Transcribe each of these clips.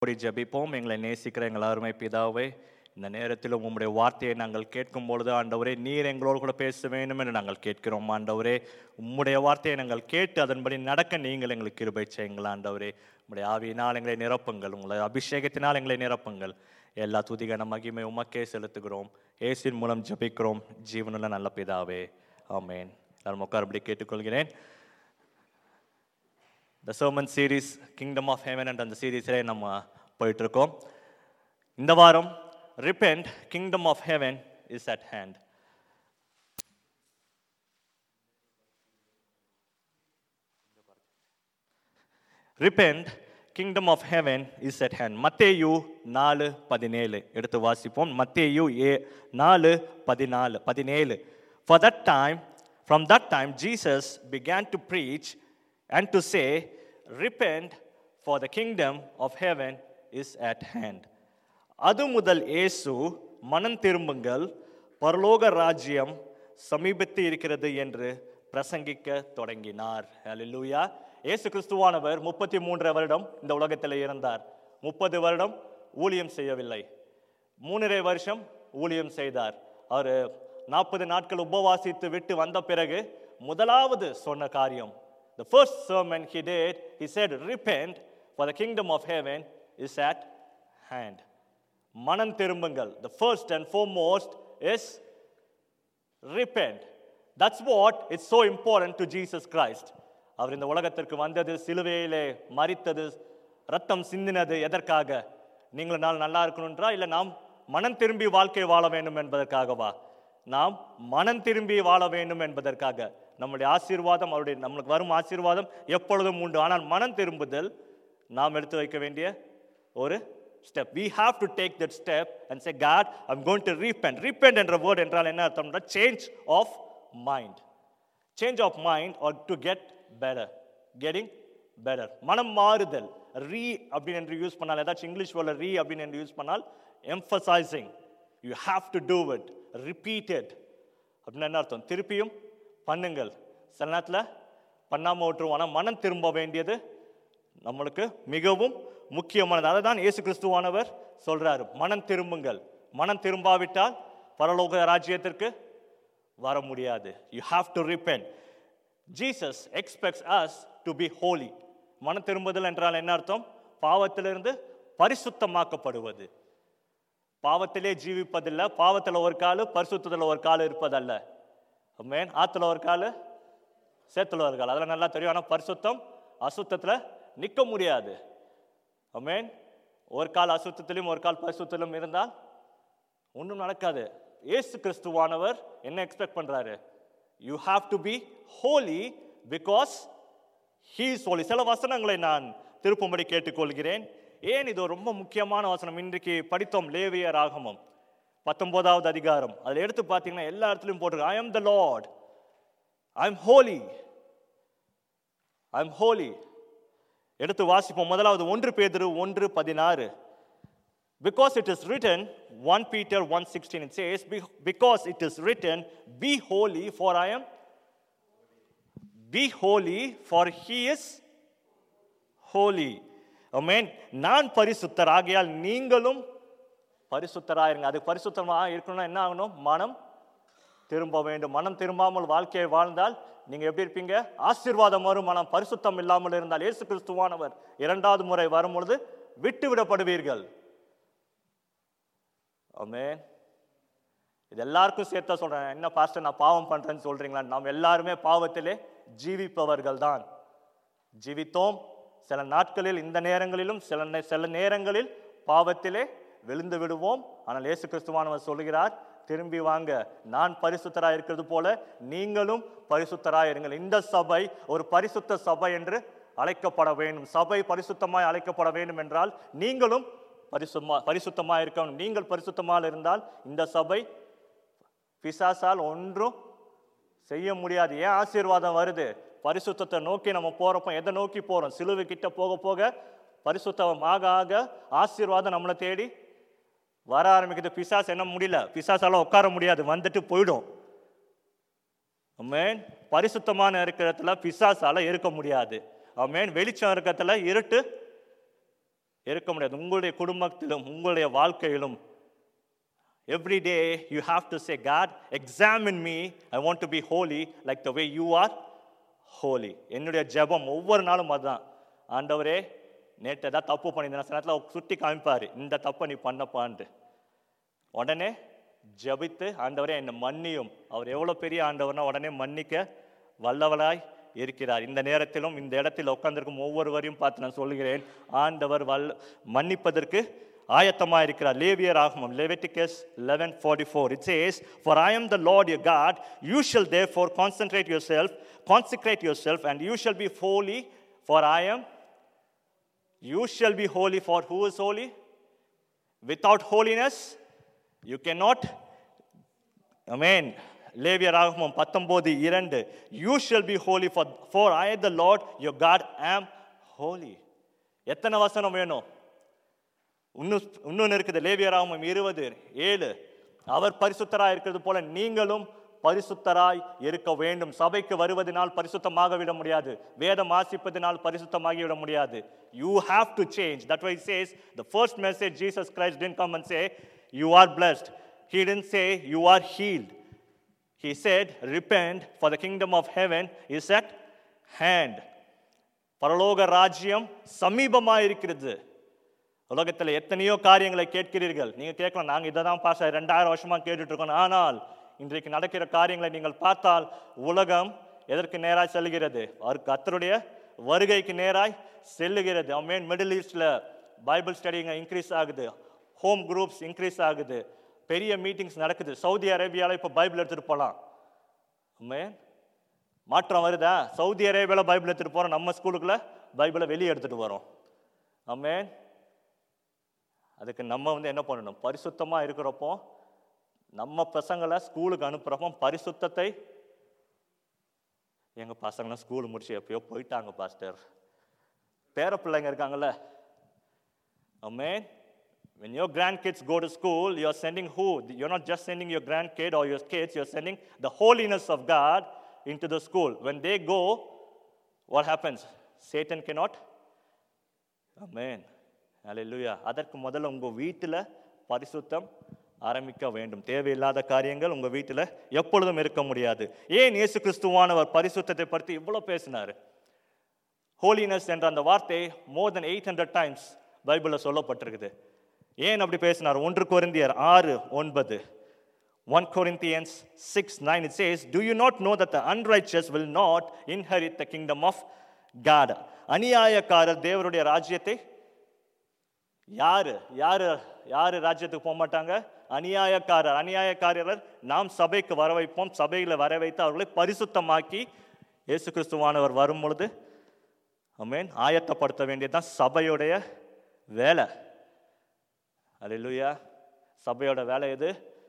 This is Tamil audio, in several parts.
கூடி ஜெபிப்போம் எங்களை நேசிக்கிற எங்கள் அருமை பிதாவே இந்த நேரத்தில் உம்முடைய வார்த்தையை நாங்கள் கேட்கும் பொழுது ஆண்டவரே நீர் எங்களோடு கூட பேச வேண்டும் என்று நாங்கள் கேட்கிறோம் ஆண்டவரே உம்முடைய வார்த்தையை நாங்கள் கேட்டு அதன்படி நடக்க நீங்கள் எங்களுக்கு கிருபை செய்யுங்கள் ஆண்டவரே உம்முடைய ஆவியினால் எங்களை நிரப்புங்கள் உங்களை அபிஷேகத்தினால் எங்களை நிரப்புங்கள் எல்லா துதிகன மகிமை உமக்கே செலுத்துகிறோம் இயேசுவின் மூலம் ஜெபிக்கிறோம் ஜீவனுள்ள நல்ல பிதாவே ஆமென் எல்லாரும் உட்காரபடி கேட்டுக்கொள்கிறேன் the sermon series kingdom of heaven என்ற அந்த சீரீஸிலே நம்ம போயிட்டு இருக்கோம் இந்த வாரம் repent kingdom of heaven is at hand repent kingdom of heaven is at hand மத்தேயு நாலு பதினேழு எடுத்து வாசிப்போம் மத்தேயு ஏ நாலு பதினாலு பதினேழு for that time from that time Jesus began to preach and to say, Repent, for the kingdom of heaven is at hand. அது முதல் இயேசு மனம் திரும்புங்கள் பரலோக ராஜ்யம் சமீபத்து இருக்கிறது என்று பிரசங்கிக்க தொடங்கினார் அல்லேலூயா இயேசு கிறிஸ்துவானவர் முப்பத்தி மூன்று வருடம் இந்த உலகத்தில் இருந்தார் முப்பது வருடம் ஊழியம் செய்யவில்லை மூணரை வருஷம் ஊழியம் செய்தார் அவர் நாற்பது நாட்கள் உபவாசித்து விட்டு வந்த பிறகு முதலாவது சொன்ன காரியம் the first sermon he did he said repent for the kingdom of heaven is at hand மனம் திரும்புங்கள் the first and foremost is repent that's what is so important to jesus christ அவர் இந்த உலகத்திற்கு வந்தது சிலுவையிலே மரித்தது ரத்தம் சிந்தினது எதற்காக நீங்கள் நாள் நல்லா இருக்கணுன்றா இல்லை நாம் மனம் திரும்பி வாழ்க்கை வாழ வேண்டும் என்பதற்காகவா நாம் மனம் திரும்பி வாழ வேண்டும் என்பதற்காக நம்முடைய ஆசீர்வாதம் அவருடைய நம்மளுக்கு வரும் ஆசீர்வாதம் எப்பொழுதும் உண்டு ஆனால் மனம் திரும்புதல் நாம் எடுத்து வைக்க வேண்டிய ஒரு step we have to take that step and say god i'm going to repent repent என்ற வேர்ட் என்றால் என்ன அர்த்தம்னா change of mind change of mind or to get better getting better மனம் மாறுதல் ரீ அப்படின்னு என்று யூஸ் பண்ணால் ஏதாச்சும் இங்கிலீஷ் வேர்டில் ரீ அப்படின்னு என்று யூஸ் பண்ணால் emphasising you have to do it repeated அப்படின்னு என்ன அர்த்தம் திருப்பியும் பண்ணுங்கள் சில நேரத்தில் பண்ணாமல் விட்டுருவோம் ஆனால் மனம் திரும்ப வேண்டியது நம்மளுக்கு மிகவும் முக்கியமானது அதை தான் இயேசு கிறிஸ்துவானவர் சொல்றாரு மனம் திரும்புங்கள் மனம் திரும்பாவிட்டால் பரலோக ராஜ்யத்திற்கு வர முடியாது you have to repent Jesus expects us to be holy மனம் திரும்புதல் என்றால் என்ன அர்த்தம் பாவத்திலிருந்து பரிசுத்தமாக்கப்படுவது பாவத்திலே ஜீவிப்பதில்லை பாவத்தில் ஒரு காலு பரிசுத்தத்தில் ஒரு காலு இருப்பதல்ல மேன் ஆற்றுல ஒரு காலு சேத்துல ஒரு கால் அதெல்லாம் நல்லா தெரியும் ஆனால் பரிசுத்தம் அசுத்தத்தில் நிற்க முடியாது அமேன் ஒரு கால் அசுத்தத்திலும் ஒரு கால் பரிசுத்திலும் இருந்தால் ஒன்றும் நடக்காது ஏசு கிறிஸ்துவானவர் என்ன எக்ஸ்பெக்ட் பண்றாரு you have to be holy because he's holy சில வசனங்களை நான் திருப்பும்படி கேட்டுக்கொள்கிறேன் ஏன் இது ஒரு ரொம்ப முக்கியமான வசனம் இன்றைக்கு படித்தோம் லேவியர் ஆகமம் பத்தொன்பதாவது அதிகாரம் அதில் எடுத்து பார்த்தீங்கன்னா எல்லா இடத்துலையும் போட்டிருக்கு I am the Lord I am holy I am holy எடுத்து வாசிப்போம் முதலாவது ஒன்று பேதுரு ஒன்று பதினாறு because it is written 1 peter 1.16 it says "Be- because it is written be holy for i am be holy for he is holy amen நான் பரிசுத்தர் ஆகையால் நீங்களும் பரிசுத்தராயிருங்க அது பரிசுத்தமாக இருக்கணும்னா என்ன ஆகணும் மனம் திரும்ப வேண்டும் மனம் திரும்பாமல் வாழ்க்கையை வாழ்ந்தால் நீங்க எப்படி இருப்பீங்க ஆசீர்வாதம் வரும் மனம் பரிசுத்தம் இல்லாமல் இருந்தால் இயேசு கிறிஸ்துவானவர் இரண்டாவது முறை வரும் பொழுது விட்டு விடப்படுவீர்கள் ஆமென் இது எல்லாருக்கும் சேர்த்தா சொல்றேன் என்ன பாஸ்டர் நான் பாவம் பண்றேன்னு சொல்றீங்களா நாம் எல்லாருமே பாவத்திலே ஜீவிப்பவர்கள் தான் ஜீவித்தோம் சில நாட்களில் இந்த நேரங்களிலும் சில நே- சில நேரங்களில் பாவத்திலே விழுந்து விடுவோம் ஆனால் இயேசு கிறிஸ்துவானவர் சொல்லுகிறார் திரும்பி வாங்க நான் பரிசுத்தராய் இருக்கிறது போல நீங்களும் பரிசுத்தராய் இருங்கள் இந்த சபை ஒரு பரிசுத்த சபை என்று அழைக்கப்பட வேண்டும் சபை பரிசுத்தமாய் அழைக்கப்பட வேண்டும் என்றால் நீங்களும் பரிசுத்தமா பரிசுத்தமாக இருக்கணும் நீங்கள் பரிசுத்தமாக இருந்தால் இந்த சபை பிசாசால் ஒன்றும் செய்ய முடியாது ஏன் ஆசீர்வாதம் வருது பரிசுத்தத்தை நோக்கி நம்ம போறப்போ எதை நோக்கி போறோம் சிலுவை கிட்ட போக போக பரிசுத்தம் ஆக ஆக ஆசீர்வாதம் நம்மளை தேடி வர ஆரம்பிக்குது பிசாஸ் என்ன முடியல பிசாசால உட்கார முடியாது வந்துட்டு போயிடும் அமேன் பரிசுத்தமான இருக்கிறதுல பிசாசால இருக்க முடியாது அமேன் வெளிச்சம் இருக்கிறதுல இருட்டு இருக்க முடியாது உங்களுடைய குடும்பத்திலும் உங்களுடைய வாழ்க்கையிலும் every day you have to say God examine me I want to be holy like the way you are holy என்னுடைய ஜெபம் ஒவ்வொரு நாளும் அதுதான் ஆண்டவரே நேற்று ஏதாவது தப்பு பண்ணியிருந்தேன் சில நேரத்தில் சுட்டி காமிப்பார் இந்த தப்பை நீ பண்ணப்பான்ட்டு உடனே ஜெபித்து ஆண்டவரே என்னை மன்னியும் அவர் எவ்வளோ பெரிய ஆண்டவர்னா உடனே மன்னிக்க வல்லவளாய் இருக்கிறார் இந்த நேரத்திலும் இந்த இடத்தில் உட்கார்ந்திருக்கும் ஒவ்வொருவரையும் பார்த்து நான் சொல்கிறேன் ஆண்டவர் வல் மன்னிப்பதற்கு ஆயத்தமாக இருக்கிறார் லேவியர் ஆகமம் Leviticus eleven forty four it says for I am the Lord your God you shall therefore concentrate yourself concentrate yourself and you shall be holy for I am you shall be holy for who is holy without holiness you cannot amen லேவியர் ஆகமம் பத்தொன்பது இரண்டு you shall be holy for for I the Lord your God am holy எத்தனை வசனம் வேணும் இன்னும் இன்னொன்று இருக்குது லேவியர் ஆகமம் இருபது ஏழு அவர் பரிசுத்தராய் இருக்கிறது போல நீங்களும் பரிசுத்தராய் இருக்க வேண்டும் சபைக்கு வருவதனால் பரிசுத்தமாக விட முடியாது வேதம் வாசிப்பதனால் பரிசுத்தமாகி விட முடியாது you have to change that why says the first message Jesus Christ didn't come and say you are blessed he didn't say you are healed he said repent for the kingdom of heaven is at hand பரலோக ராஜ்யம் சமீபமாக இருக்கிறது உலகத்தில் எத்தனையோ காரியங்களை கேட்கிறீர்கள் நீங்க கேட்கலாம் நாங்க இதை தான் பாஸ் ரெண்டாயிரம் வருஷமா கேட்டுட்டு இருக்கோம் ஆனால் இன்றைக்கு நடக்கிற காரியங்களை நீங்கள் பார்த்தால் உலகம் எதற்கு நேராய் செல்கிறது அவர் கர்த்தருடைய வருகைக்கு நேராய் செல்லுகிறது அமேன் மிடில் ஈஸ்ட்ல பைபிள் ஸ்டடிங்க இன்க்ரீஸ் ஆகுது ஹோம் குரூப்ஸ் இன்க்ரீஸ் ஆகுது பெரிய மீட்டிங்ஸ் நடக்குது சவுதி அரேபியாவில் இப்போ பைபிள் எடுத்துட்டு போகலாம் அமேன் மாற்றம் வருதா சவுதி அரேபியாவில் பைபிள் எடுத்துட்டு போறோம் நம்ம ஸ்கூலுக்குள்ள பைபிளை வெளியே எடுத்துட்டு வரோம் அமேன் அதுக்கு நம்ம வந்து என்ன பண்ணணும் பரிசுத்தமா இருக்கிறப்போ நம்ம பசங்களை ஸ்கூலுக்கு அனுப்புறப்போ பரிசுத்தத்தை எங்க பசங்களாம் ஸ்கூல் முடிச்சு எப்பயோ போயிட்டாங்க பாஸ்டர் பேர பிள்ளைங்க இருக்காங்கல்ல Amen. When your grandkids go to school, you're sending who? You're not just sending your grandkid or your kids, you're sending the holiness of God into the school. When they go, what happens? Satan cannot. Amen. Hallelujah. அதற்கு முதல்ல உங்க வீட்டில் பரிசுத்தம் ஆரம்பிக்க வேண்டும் தேவையில்லாத காரியங்கள் உங்க வீட்டில் எப்பொழுதும் இருக்க முடியாது ஏன் இயேசு கிறிஸ்துவானவர் பரிசுத்தத்தை பற்றி இவ்வளோ பேசினார் ஹோலினஸ் என்ற அந்த வார்த்தை more than eight hundred times பைபிளில் சொல்லப்பட்டிருக்குது ஏன் அப்படி பேசினார் ஒன்று கொரிந்தியர் ஆறு ஒன்பது one Corinthians six nine it says do you not know that the unrighteous will not inherit the kingdom of God அநியாயக்காரர் தேவருடைய ராஜ்யத்தை யாரு யாரு யாரு ராஜ்யத்துக்கு போக மாட்டாங்க அநியாயக்காரர் அநியாயக்காரர் நாம் சபைக்கு வர வைப்போம் சபையில வர வைத்து அவர்களை பரிசுத்தமாக்கி இயேசு கிறிஸ்துவானவர் வரும் பொழுது அமேன் ஆயத்தப்படுத்த வேண்டியதுதான் சபையுடைய வேலை அல்லேலூயா சபையோட வேலை எது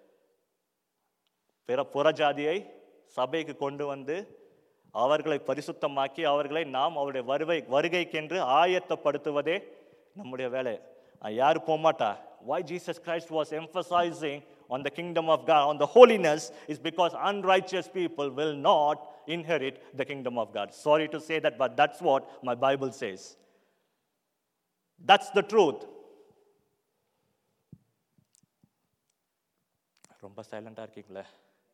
பிற புறஜாதியை சபைக்கு கொண்டு வந்து அவர்களை பரிசுத்தமாக்கி அவர்களை நாம் அவருடைய வருகை வருகைக்கென்று ஆயத்தப்படுத்துவதே நம்முடைய வேலை அஹ் யாரு போக மாட்டா why jesus christ was emphasizing on the kingdom of god on the holiness is because unrighteous people will not inherit the kingdom of god sorry to say that but that's what my bible says that's the truth ரொம்ப சைலண்டா இருக்கீங்களே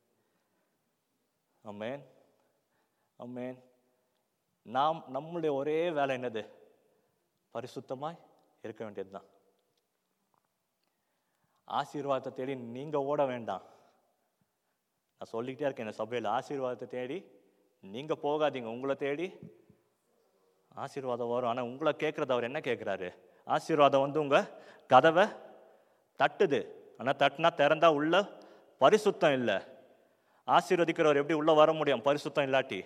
அமேன் அமேன் நாம் நம்முடைய ஒரே வேலை என்னது பரிசுத்தமாய் இருக்க வேண்டியதுதான் ஆசீர்வாதத்தை தேடி நீங்க ஓட வேண்டாம் நான் சொல்லிக்கிட்டே இருக்கேன் இந்த சபையில் ஆசீர்வாதத்தை தேடி நீங்க போகாதீங்க உங்களை தேடி ஆசீர்வாதம் வரும் ஆனால் உங்களை கேட்குறது அவர் என்ன கேட்குறாரு ஆசீர்வாதம் வந்து உங்க கதவை தட்டுது ஆனால் தட்டுனா திறந்தா உள்ள பரிசுத்தம் இல்லை ஆசீர்வதிக்கிறவர் எப்படி உள்ள வர முடியும் பரிசுத்தம் இல்லாட்டி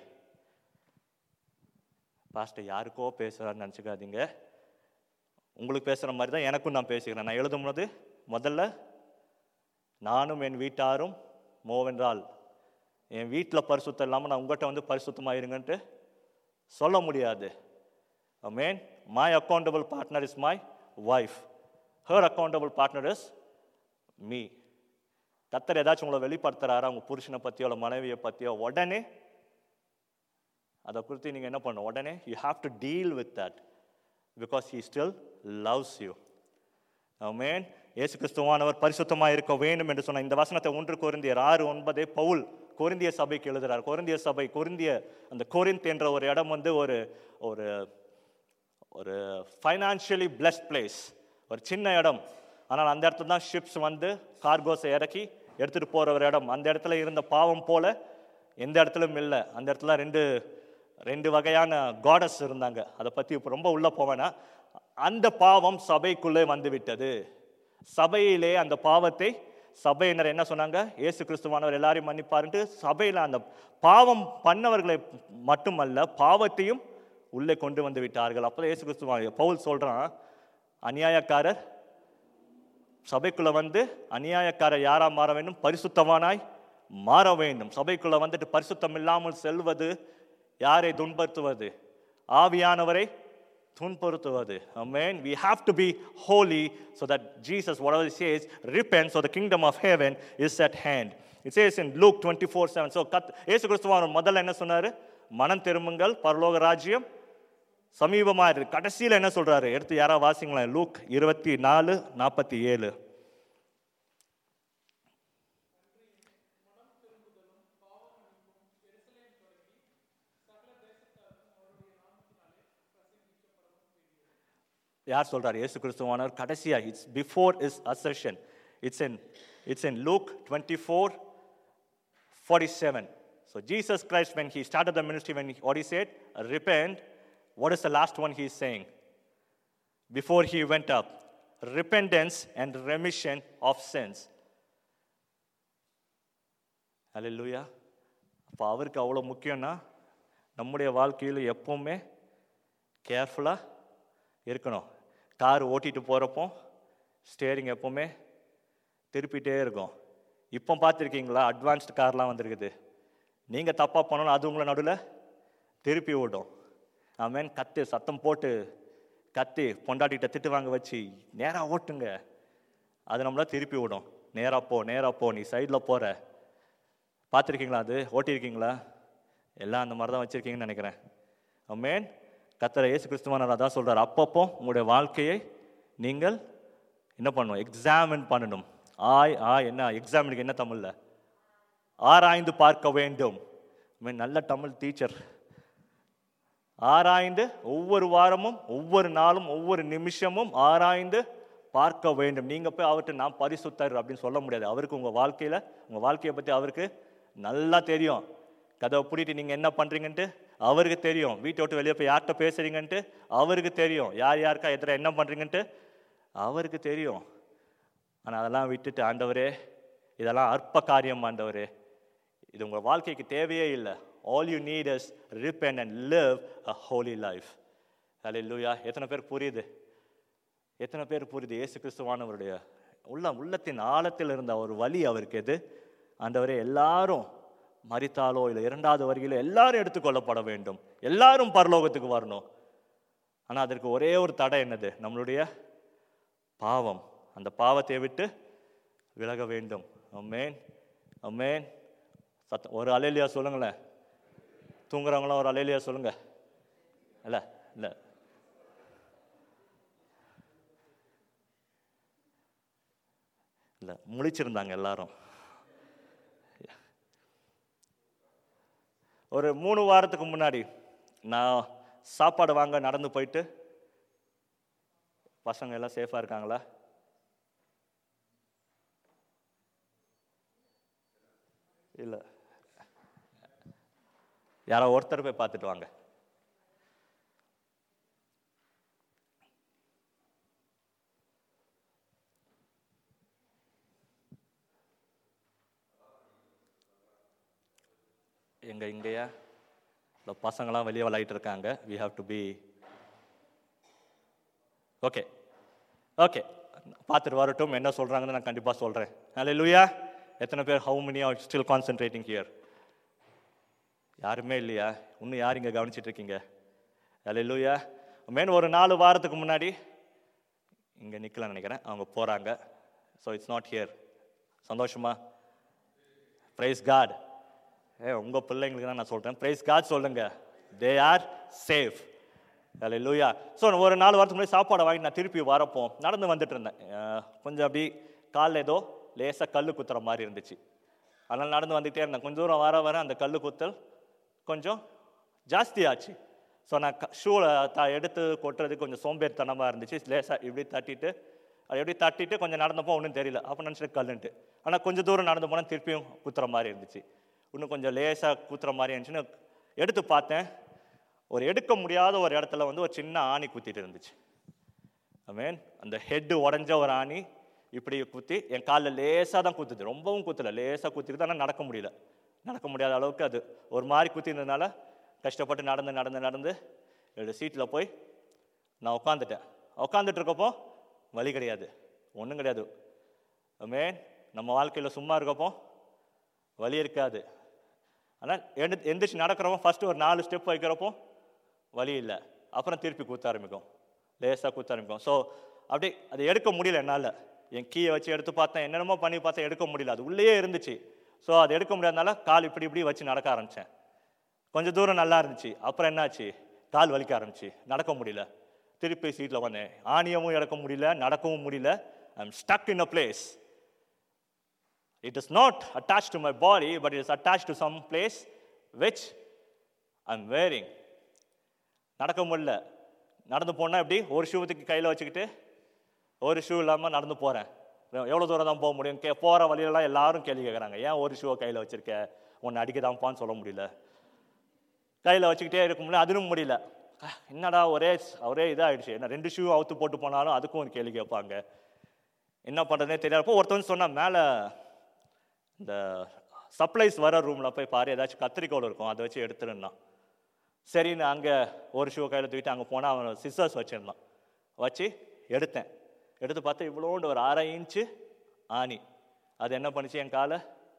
பாஸ்டர் யாருக்கோ பேசுறாருன்னு நினச்சிக்காதீங்க உங்களுக்கு பேசுகிற மாதிரி தான் எனக்கும் நான் பேசுகிறேன் நான் எழுதும் போது முதல்ல நானும் என் வீட்டாரும் மோவென்றால் என் வீட்டில் பரிசுத்தம் இல்லாமல் நான் உங்கள்கிட்ட வந்து பரிசுத்தமாக இருங்கன்ட்டு சொல்ல முடியாது man my accountable partner is my wife her accountable partner is me கத்தர் ஏதாச்சும் உங்களை வெளிப்படுத்துறாரா உங்கள் புருஷனை பற்றியோ இல்லை மனைவியை பற்றியோ உடனே அதை குறித்து நீங்கள் என்ன பண்ணணும் உடனே you have to deal with that because he still loves you ஆமென் இயேசு கிறிஸ்துவானவர் பரிசுத்தமாக இருக்க வேண்டும் என்று சொன்ன இந்த வசனத்தை ஒன்று கொரிந்தியர் ஆறு ஒன்பதே பவுல் கொரிந்திய சபைக்கு எழுதுறார் கொரிந்திய சபை கொரிந்திய அந்த கொரிந்த் என்ற ஒரு இடம் வந்து ஒரு ஒரு ஒரு ஃபைனான்ஷியலி பிளஸ்ட் பிளேஸ் ஒரு சின்ன இடம் ஆனால் அந்த இடத்துல தான் ஷிப்ஸ் வந்து கார்கோஸை இறக்கி எடுத்துகிட்டு போகிற ஒரு இடம் அந்த இடத்துல இருந்த பாவம் போல எந்த இடத்துலையும் இல்லை அந்த இடத்துல ரெண்டு ரெண்டு வகையான காடஸ் இருந்தாங்க அதை பற்றி இப்போ ரொம்ப உள்ளே போவேன்னா அந்த பாவம் சபைக்குள்ளே வந்து விட்டது சபையிலே அந்த பாவத்தை சபையினர் என்ன சொன்னாங்க இயேசு கிறிஸ்துவானவர் எல்லாரையும் மன்னிப்பாருன்ட்டு சபையில் அந்த பாவம் பண்ணவர்களை மட்டுமல்ல பாவத்தையும் உள்ளே கொண்டு வந்து விட்டார்கள் அப்போ இயேசு கிறிஸ்துவா பவுல் சொல்றான் அநியாயக்காரர் சபைக்குள்ள வந்து அநியாயக்காரர் யாரா மாற வேண்டும் பரிசுத்தவானாய் மாற வேண்டும் சபைக்குள்ள வந்துட்டு பரிசுத்தம் இல்லாமல் செல்வது யாரை துன்புறுத்துவது ஆவியானவரை துன்புறுத்துவது amen we have to be holy so that jesus whatever he says repent so the kingdom of heaven is at hand it says in luke 24 7 so கத் இயேசு கிறிஸ்துவான் முதல்ல என்ன சொன்னாரு மனம் திரும்புங்கள் பரலோக ராஜ்யம் சமீபமா இருக்கு கடைசியில் என்ன சொல்றாரு எடுத்து யாரா வாசிங்களேன் லூக் இருபத்தி நாலு நாற்பத்தி ஏழு யார் சொல்றார் இயேசு கிறிஸ்துவானவர் கடைசியா it's before his ascension it's in it's in Luke twenty four 47. So Jesus Christ, when he started the ministry, when he, what he said, repent. What is the last one he is saying? Before he went up, repentance and remission of sins. Hallelujah. அப்போ அவருக்கு அவ்வளோ முக்கியம்னா நம்முடைய வாழ்க்கையில் எப்பவுமே கேர்ஃபுல்லாக இருக்கணும் கார் ஓட்டிட்டு போகிறப்போ ஸ்டேரிங் எப்பவுமே திருப்பிட்டே இருக்கும் இப்போ பார்த்துருக்கீங்களா அட்வான்ஸ்டு கார்லாம் வந்திருக்குது நீங்கள் தப்பாக பண்ணணும் அது உங்களை நடுவில் திருப்பி விடும் ஆமேன் கத்து சத்தம் போட்டு கத்தி பொண்டாட்டிகிட்ட திட்டு வாங்க வச்சு நேராக ஓட்டுங்க அது நம்மள திருப்பி விடும் நேராக போ நேராக போ நீ சைடில் போகிற பார்த்துருக்கீங்களா அது ஓட்டியிருக்கீங்களா எல்லாம் அந்த மாதிரி தான் வச்சுருக்கீங்கன்னு நினைக்கிறேன் ஆமேன் கத்தரை இயேசு கிறிஸ்துவானர் அதான் சொல்கிறார் அப்பப்போ உங்களுடைய வாழ்க்கையை நீங்கள் என்ன பண்ணணும் எக்ஸாமின் பண்ணணும் ஆய் ஆ என்ன எக்ஸாமினுக்கு என்ன தமிழ்ல ஆராய்ந்து பார்க்க வேண்டும் I mean, நல்ல தமிழ் டீச்சர் ஆராய்ந்து ஒவ்வொரு வாரமும் ஒவ்வொரு நாளும் ஒவ்வொரு நிமிஷமும் ஆராய்ந்து பார்க்க வேண்டும் நீங்க போய் அவர்கிட்ட நான் பரிசுத்தர் அப்படின்னு சொல்ல முடியாது அவருக்கு உங்க வாழ்க்கையில உங்க வாழ்க்கையை பத்தி அவருக்கு நல்லா தெரியும் கதவை பூட்டிட்டு நீங்க என்ன பண்றீங்கன்ட்டு அவருக்கு தெரியும் வீட்டை விட்டு வெளியே போய் யார்கிட்ட பேசுறீங்கன்ட்டு அவருக்கு தெரியும் யார் யாருக்கா எதிர என்ன பண்றீங்கன்ட்டு அவருக்கு தெரியும் ஆனால் அதெல்லாம் விட்டுட்டு ஆண்டவரே இதெல்லாம் அற்ப காரியம் ஆண்டவரே இது உங்கள் வாழ்க்கைக்கு தேவையே இல்லை all you need is repent and live a holy life ஹalleluya எத்தனை பேர் புரியுது எத்தனை பேர் புரியுது இயேசு கிறிஸ்துவானவருடைய உள்ள உள்ளத்தின் ஆழத்தில் இருந்த ஒரு வழி அவருக்கு எது ஆண்டவரே எல்லாரும் மரித்தாலோ இல்லை இரண்டாவது வருகையிலோ எல்லாரும் எடுத்துக்கொள்ளப்பட வேண்டும் எல்லாரும் பரலோகத்துக்கு வரணும் ஆனால் அதற்கு ஒரே ஒரு தடை என்னது நம்மளுடைய பாவம் அந்த பாவத்தை விட்டு விலக வேண்டும் அம்மேன் அம்மேன் சத்த ஒரு அலையிலியா சொல்லுங்களேன் தூங்குறவங்களாம் ஒரு அலையிலியா சொல்லுங்க இல்ல இல்ல இல்ல முழிச்சிருந்தாங்க எல்லாரும் ஒரு மூணு வாரத்துக்கு முன்னாடி நான் சாப்பாடு வாங்க நடந்து போயிட்டு பசங்க எல்லாம் சேஃபாக இருக்காங்களா இல்லை யாரோ ஒருத்தர் போய் பார்த்துட்டு வாங்க எங்க இங்கேயா இல்லை பசங்களாம் வெளியே விளையாடிட்டு இருக்காங்க we have to be okay okay பார்த்துட்டு வரட்டும் என்ன சொல்கிறாங்கன்னு நான் கண்டிப்பாக சொல்கிறேன் ஹலோ லூயா எத்தனை பேர் how many are still concentrating here யாருமே இல்லையா இன்னும் யார் இங்கே கவனிச்சிட்டு இருக்கீங்க ஹலோ லூயா மேன் ஒரு நாலு வாரத்துக்கு முன்னாடி இங்கே நிற்கலாம்னு நினைக்கிறேன் அவங்க போகிறாங்க ஸோ இட்ஸ் நாட் ஹியர் சந்தோஷமா ப்ரைஸ் காட் ஏ உங்கள் பிள்ளைங்களுக்கு தான் நான் சொல்கிறேன் ப்ரைஸ் காட் சொல்லுங்க தே ஆர் சேஃப் அல்ல லூயா ஸோ ஒரு நாலு வாரத்துக்கு முன்னாடி சாப்பாடை வாங்கி நான் திருப்பி வரப்போ நடந்து வந்துட்டு இருந்தேன் அஹ் கொஞ்சம் அப்படி காலில் ஏதோ லேசாக கல் குத்துற மாதிரி இருந்துச்சு அதனால் நடந்து வந்துகிட்டே இருந்தேன் கொஞ்சம் தூரம் வர வர அந்த கல் குத்தல் கொஞ்சம் ஜாஸ்தி ஆச்சு ஸோ நான் ஷூவில் த எடுத்து கொட்டுறதுக்கு கொஞ்சம் சோம்பேறித்தனமாக இருந்துச்சு லேசாக இப்படி தட்டிட்டு அது எப்படி தட்டிட்டு கொஞ்சம் நடந்தப்போ ஒன்றும் தெரியல அப்போ நினச்சிட்டு கல்லுன்ட்டு ஆனால் கொஞ்சம் தூரம் நடந்து போனால் திருப்பியும் குத்துற மாதிரி இருந்துச்சு இன்னும் கொஞ்சம் லேசாக குத்துற மாதிரி இருந்துச்சுன்னு எடுத்து பார்த்தேன் ஒரு எடுக்க முடியாத ஒரு இடத்துல வந்து ஒரு சின்ன ஆணி குத்திட்டு இருந்துச்சு மீன் அந்த ஹெட்டு உடஞ்ச ஒரு ஆணி இப்படி குத்தி என் காலில் லேசாக தான் குத்துது ரொம்பவும் குத்தல லேசாக குத்திட்டு ஆனால் நடக்க முடியல நடக்க முடியாத அளவுக்கு அது ஒரு மாதிரி குத்தினதுனால கஷ்டப்பட்டு நடந்து நடந்து நடந்து என்னோட சீட்டில் போய் நான் உட்காந்துட்டேன் உட்காந்துட்டு இருக்கப்போ வலி கிடையாது ஒன்றும் கிடையாது மீன் நம்ம வாழ்க்கையில் சும்மா இருக்கப்போ வலி இருக்காது ஆனால் எந்த எந்திரிச்சு நடக்கிறப்போ ஃபஸ்ட்டு ஒரு நாலு ஸ்டெப் வைக்கிறப்போ வலி இல்லை அப்புறம் திருப்பி குத்த ஆரம்பிக்கும் லேசாக குத்த ஆரம்பிக்கும் ஸோ அப்படியே அதை எடுக்க முடியல என்னால் என் கீயை வச்சு எடுத்து பார்த்தேன் என்னென்னமோ பண்ணி பார்த்தேன் எடுக்க முடியல அது உள்ளேயே இருந்துச்சு ஸோ அது எடுக்க முடியாதனால கால் இப்படி இப்படி வச்சு நடக்க ஆரம்பித்தேன் கொஞ்சம் தூரம் நல்லா இருந்துச்சு அப்புறம் என்னாச்சு கால் வலிக்க ஆரம்பிச்சு நடக்க முடியல திருப்பி சீட்டில் வந்தேன் ஆணியமும் எடுக்க முடியல நடக்கவும் முடியல I am stuck in a place It is not attached to my body, but it is attached to some place which I'm wearing. நடக்க முடியல நடந்து போனால் எப்படி ஒரு ஷூத்துக்கு கையில் வச்சுக்கிட்டு ஒரு ஷூ இல்லாமல் நடந்து போகிறேன் எவ்வளோ தூரம் தான் போக முடியும் கே போகிற வழியிலலாம் எல்லாரும் கேள்வி கேட்குறாங்க ஏன் ஒரு ஷூவை கையில் வச்சுருக்க உன்னை அடிக்கதான்ப்பான்னு சொல்ல முடியல கையில் வச்சுக்கிட்டே இருக்க முடியல அதுவும் முடியல அஹ், என்னடா ஒரே ஒரே இதாகிடுச்சு என்ன ரெண்டு ஷூ அவுத்து போட்டு போனாலும் அதுக்கும் ஒரு கேள்வி கேட்பாங்க என்ன பண்ணுறதுனே தெரியாதப்போ ஒருத்தவன் சொன்னான் மேலே இந்த சப்ளைஸ் வர ரூமில் போய் பாரு ஏதாச்சும் கத்திரிக்கோல் இருக்கும் அதை வச்சு எடுத்துருந்தான் சரின்னு அங்கே ஒரு ஷூ கையில் தூக்கிட்டு அங்கே போனால் அவன் சிஸ்டர்ஸ் வச்சிருந்தான் வச்சு எடுத்தேன் எடுத்து பார்த்தா இவ்வளோண்டு ஒரு அரை இன்ச்சு ஆணி அது என்ன பண்ணுச்சு என் காலை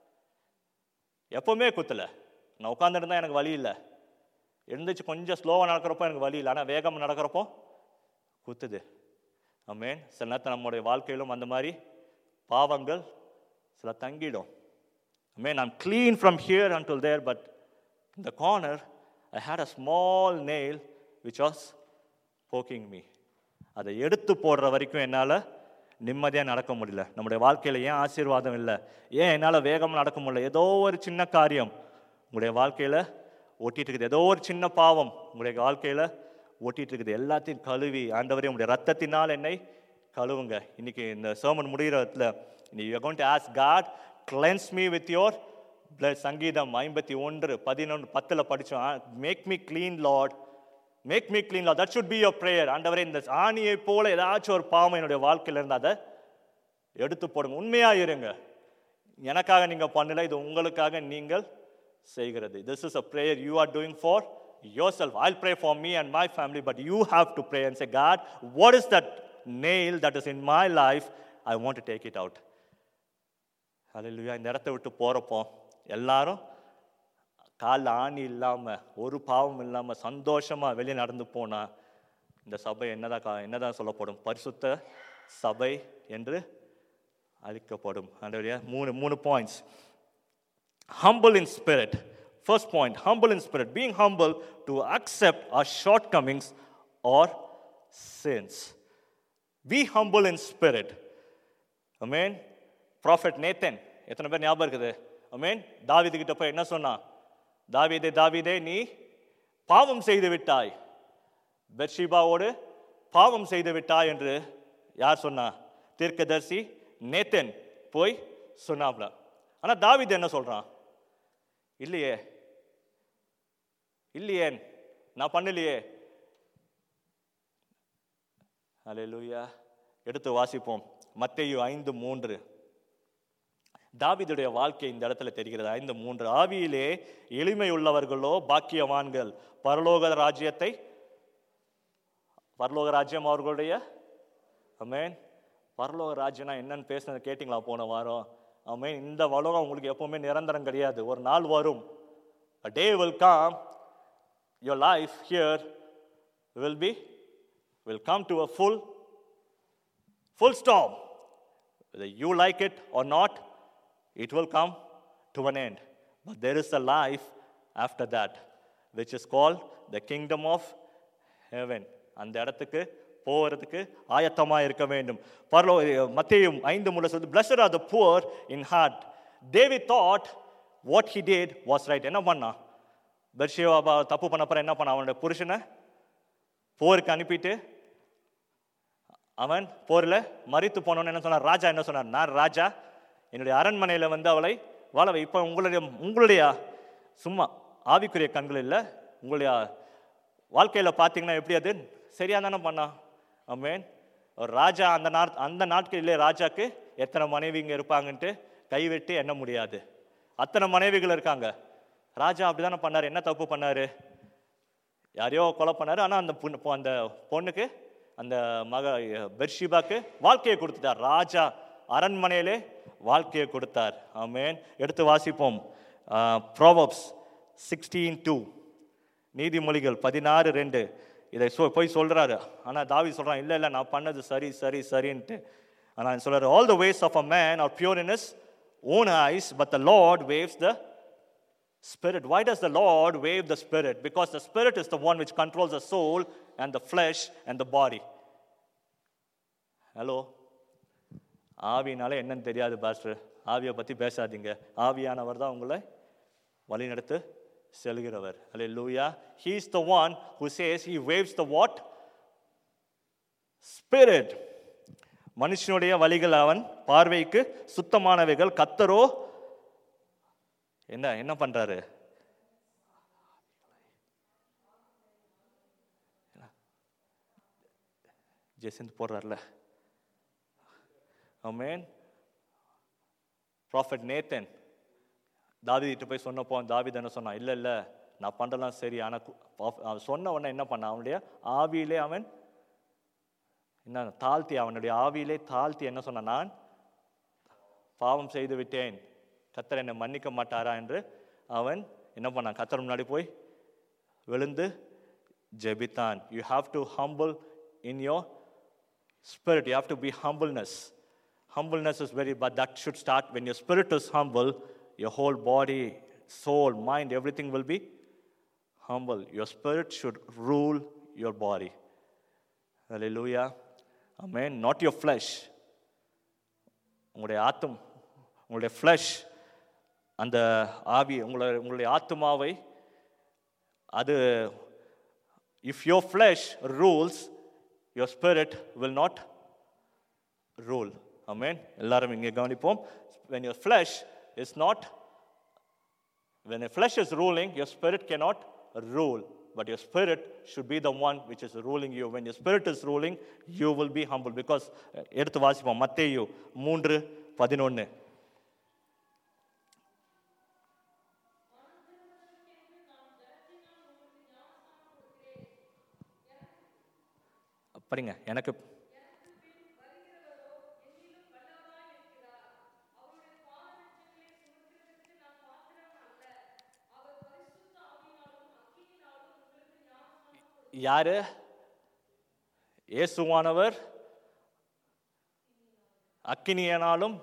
எப்போவுமே குத்தலை நான் உட்காந்துருந்தா எனக்கு வலி இல்லை எழுந்துச்சு கொஞ்சம் ஸ்லோவாக நடக்கிறப்போ எனக்கு வலி இல்லை ஆனால் வேகமாக நடக்கிறப்போ குத்துது ஆமென் சில நேரத்தில் நம்முடைய வாழ்க்கையிலும் அந்த மாதிரி பாவங்கள் சில தங்கிடும் ஆமென் I'm clean from here until there but in the corner I had a small nail which was poking me அதை எடுத்து போடுற வரைக்கும் என்னால் நிம்மதியாக நடக்க முடியல நம்முடைய வாழ்க்கையில் ஏன் ஆசீர்வாதம் இல்லை ஏன் என்னால் வேகமாக நடக்க முடியல ஏதோ ஒரு சின்ன காரியம் உங்களுடைய வாழ்க்கையில் ஒட்டிட்டு இருக்குது ஏதோ ஒரு சின்ன பாவம் உங்களுடைய வாழ்க்கையில் ஒட்டிட்டு இருக்குது எல்லாத்தையும் கழுவி ஆண்டவரே உங்களுடைய ரத்தத்தினால் என்னை கழுவுங்க இன்னைக்கு இந்த sermon முடிகிற இடத்துல you going to ask God cleanse me with your blood சங்கீதம் ஐம்பத்தி ஒன்று பதினொன்று பத்தில் படித்தோம் make me clean Lord make me clean Lord that should be your prayer ஆண்டவரே இந்த ஆணியை போல ஏதாச்சும் ஒரு பாவம் என்னுடைய வாழ்க்கையில் இருந்தால் அதை எடுத்து போடுங்க உண்மையா இருங்க எனக்காக நீங்க பண்ணல இது உங்களுக்காக நீங்கள் செய்கிறது this is a prayer you are doing for yourself I'll pray for me and my family but you have to pray and say God what is that nail that is in my life I want to take it out ஹalleluya இந்த இடத்த விட்டு போகிறப்போ எல்லாரும் காலில் ஆணி இல்லாமல் ஒரு பாவம் இல்லாமல் சந்தோஷமாக வெளியே நடந்து போனால் இந்த சபை என்னதான் கா- என்னதான் சொல்லப்படும் பரிசுத்த சபை என்று அழைக்கப்படும் ஆண்டவரே மூணு மூணு points humble in spirit. First point, humble in spirit. Being humble to accept our shortcomings or sins. Be humble in spirit. Amen. Prophet Nathan, எத்தனை பேர் ஞாபகம் இருக்குது அமேன் தாவீது கிட்ட போய் என்ன சொன்னான் தாவீதே தாவீதே நீ பாவம் செய்து விட்டாய் பெர்ஷிபாவோடு பாவம் செய்து விட்டாய் என்று யார் சொன்னா தீர்க்கதரிசி நேத்தன் போய் சொன்னாப்ல ஆனா தாவீது என்ன சொல்றான் இல்லையே இல்லையே நான் பண்ணலையே அல்லேலூயா எடுத்து வாசிப்போம் மத்தேயு ஐந்து மூன்று தாவீதுடைய வாழ்க்கை இந்த இடத்துல தெரிகிறது ஐந்து மூன்று ஆவியிலே எளிமை உள்ளவர்களோ பாக்கியவான்கள் பரலோக ராஜ்யத்தை பரலோக ராஜ்யம் அவர்களுடைய அமேன் பரலோக ராஜ்யம்னா என்னன்னு பேசுனது கேட்டிங்களா போன வாரம் அமேன் இந்த உலகம் உங்களுக்கு எப்பவுமே நிரந்தரம் கிடையாது ஒரு நாள் வரும் a day will come your life here will be will come to a full full stop whether you like it or not it will come to an end but there is a life after that which is called the kingdom of heaven அந்த இடத்துக்கு போகிறதுக்கு ஆயத்தமா இருக்க வேண்டும் பரலோ மத்தேயும் ஐந்து முறை சொல்லி blessed are the poor in heart David thought what he did was right என்ன பண்ணான் பெர்ஷியாபா தப்பு பண்ண அப்புறம் என்ன பண்ணான் அவனோட புருஷனை போருக்கு அனுப்பிட்டு அவன் போரில் மறித்து போனவன் என்ன சொன்னார் ராஜா என்ன சொன்னார் நான் ராஜா என்னுடைய அரண்மனையில் வந்து அவளை வாழ வை இப்போ உங்களுடைய உங்களுடைய சும்மா ஆவிக்குரிய கண்கள் இல்லை உங்களுடைய வாழ்க்கையில் பார்த்தீங்கன்னா எப்படி அது சரியா தானே பண்ணான் ஆமேன் ஒரு ராஜா அந்த நாட் அந்த நாட்களிலே ராஜாக்கு எத்தனை மனைவிங்க இருப்பாங்கன்ட்டு கைவிட்டு எண்ண முடியாது அத்தனை மனைவிகள் இருக்காங்க ராஜா அப்படிதானே பண்ணாரு என்ன தப்பு பண்ணாரு யாரையோ கொலை பண்ணாரு ஆனா அந்த பொண்ணு பொ- அந்த பொண்ணுக்கு அந்த மக பெர்ஷிபாக்கு வாழ்க்கையை கொடுத்துட்டார் ராஜா அரண்மனையிலே வாழ்க்கையை கொடுத்தார் ஆமென் எடுத்து வாசிப்போம் ப்ராவப்ஸ் சிக்ஸ்டீன் டூ நீதிமொழிகள் பதினாறு ரெண்டு இதை சொ போய் சொல்றாரு ஆனா தாவி சொல்றான் இல்ல இல்ல நான் பண்ணது சரி சரி சரின்ட்டு ஆனா சொல்றாரு all the ways of a man are pure in his own eyes but the Lord weighs the Spirit. Why does the Lord wave the Spirit? Because the Spirit is the one which controls the soul and the flesh and the body. ஹலோ ஆவினால என்னன்னு தெரியாது பாஸ்டர் ஆவியை பற்றி பேசாதீங்க ஆவியானவர் தான் உங்களை வழிநடத்து செல்கிறவர் அல்ல லூயா he is the one who says he weighs the what spirit மனுஷனுடைய வழிகள் அவன் பார்வைக்கு சுத்தமானவைகள் கத்தரோ என்ன என்ன பண்றாரு ஜெசிந்த் போடுறார்ல ஆமென் ப்ராஃபட் நேத்தன் தாவிதிட்டு போய் சொன்னப்போ தாவித் என்ன சொன்னான் இல்லை இல்லை நான் பண்றதெல்லாம் சரி ஆனால் அவன் சொன்ன உடனே என்ன பண்ணான் அவனுடைய ஆவியிலே அவன் என்ன தாழ்த்தி அவனுடைய ஆவியிலே தாழ்த்தி என்ன சொன்னான் நான் பாவம் செய்து விட்டேன் கத்தர் என்னை மன்னிக்க மாட்டாரா என்று அவன் என்ன பண்ணான் கத்தர் முன்னாடி போய் விழுந்து ஜெபித்தான் you have to humble in your spirit you have to be humbleness humbleness is very but that should start when your spirit is humble your whole body soul mind everything will be humble your spirit should rule your body hallelujah amen not your flesh உங்களுடைய ஆத்தும் உங்களுடைய ஃப்ளஷ் அந்த ஆவி உங்களை உங்களுடைய ஆத்துமாவை அது if your flesh rules your spirit will not rule அமேன் எல்லாரும் இங்கே கவனிப்போம் when your flesh is not when your flesh is ruling your spirit cannot rule but your spirit should be the one which is ruling you when your spirit is ruling you will be humble because அஹ், எடுத்து வாசிப்போம் மத்தேயு மூன்று பதினொன்று படிங்க எனக்கு யாரு இயேசுவானவர் அக்கினியனாலும்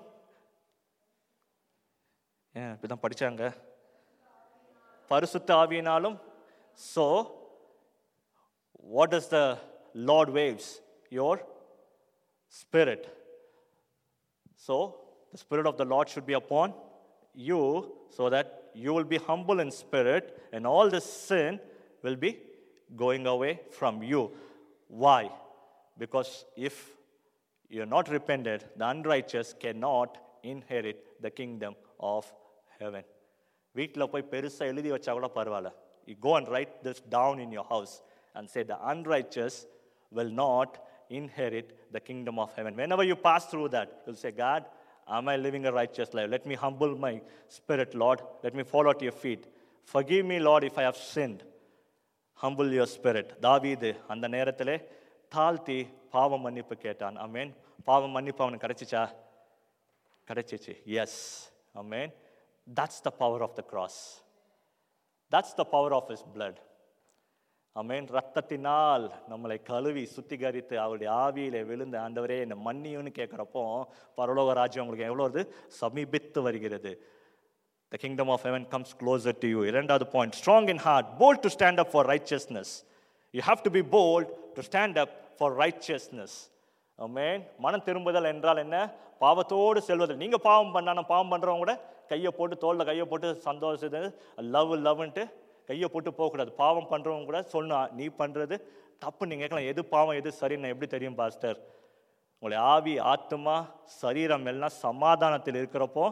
ஏன் இப்படிதான் படிச்சாங்க பரிசுத்த ஆவியினாலும் so what does the Lord waves? Your spirit. So, the spirit of the Lord should be upon you so that you will be humble in spirit and all this sin will be going away from you. Why? Because if you're not repented, the unrighteous cannot inherit the kingdom of heaven. வீட்டில் போய் பெருசாக எழுதி வச்சா கூட பரவாயில்ல you go and write this down in your house and say the unrighteous will not inherit the kingdom of heaven. Whenever you pass through that, you'll say, God, am I living a righteous life? Let me humble my spirit, Lord. Let me fall at your feet. Forgive me, Lord, if I have sinned. Humble your spirit தாவீது அந்த நேரத்திலே தாழ்த்தி பாவ மன்னிப்பு கேட்டான் அமேன் பாவ மன்னிப்பு அவனுக்கு கிடைச்சிச்சா கிடைச்சிச்சு yes amen that's the power of the cross that's the power of his blood அமேன் ரத்தத்தினால் நம்மளை கழுவி சுத்திகரித்து அவருடைய ஆவியிலே விழுந்து ஆண்டவரே என்னை மன்னியும்னு கேட்குறப்போ பரலோக ராஜ்யம் உங்களுக்கு எவ்வளோ வருது சமீபித்து வருகிறது The kingdom of heaven comes closer to you. இரண்டாவது point strong in heart, bold to stand up for righteousness. You have to be bold to stand up for righteousness ஆமென் மனம் திரும்புதல் என்றால் என்ன பாவத்தோடு செல்வதில் நீங்க பாவம் பண்ணான பாவம் பண்றவங்க கூட கையை போட்டு தோல்ல கையை போட்டு சந்தோஷத்து லவ் லவ்ன்ட்டு கையை போட்டு போகக்கூடாது பாவம் பண்றவங்க கூட சொன்னா நீ பண்றது தப்பு நீங்க கேட்கலாம் எது பாவம் எது சரின்னு எப்படி தெரியும் பாஸ்டர் உங்களுடைய ஆவி ஆத்மா சரீரம் எல்லாம் சமாதானத்தில் இருக்கிறப்போ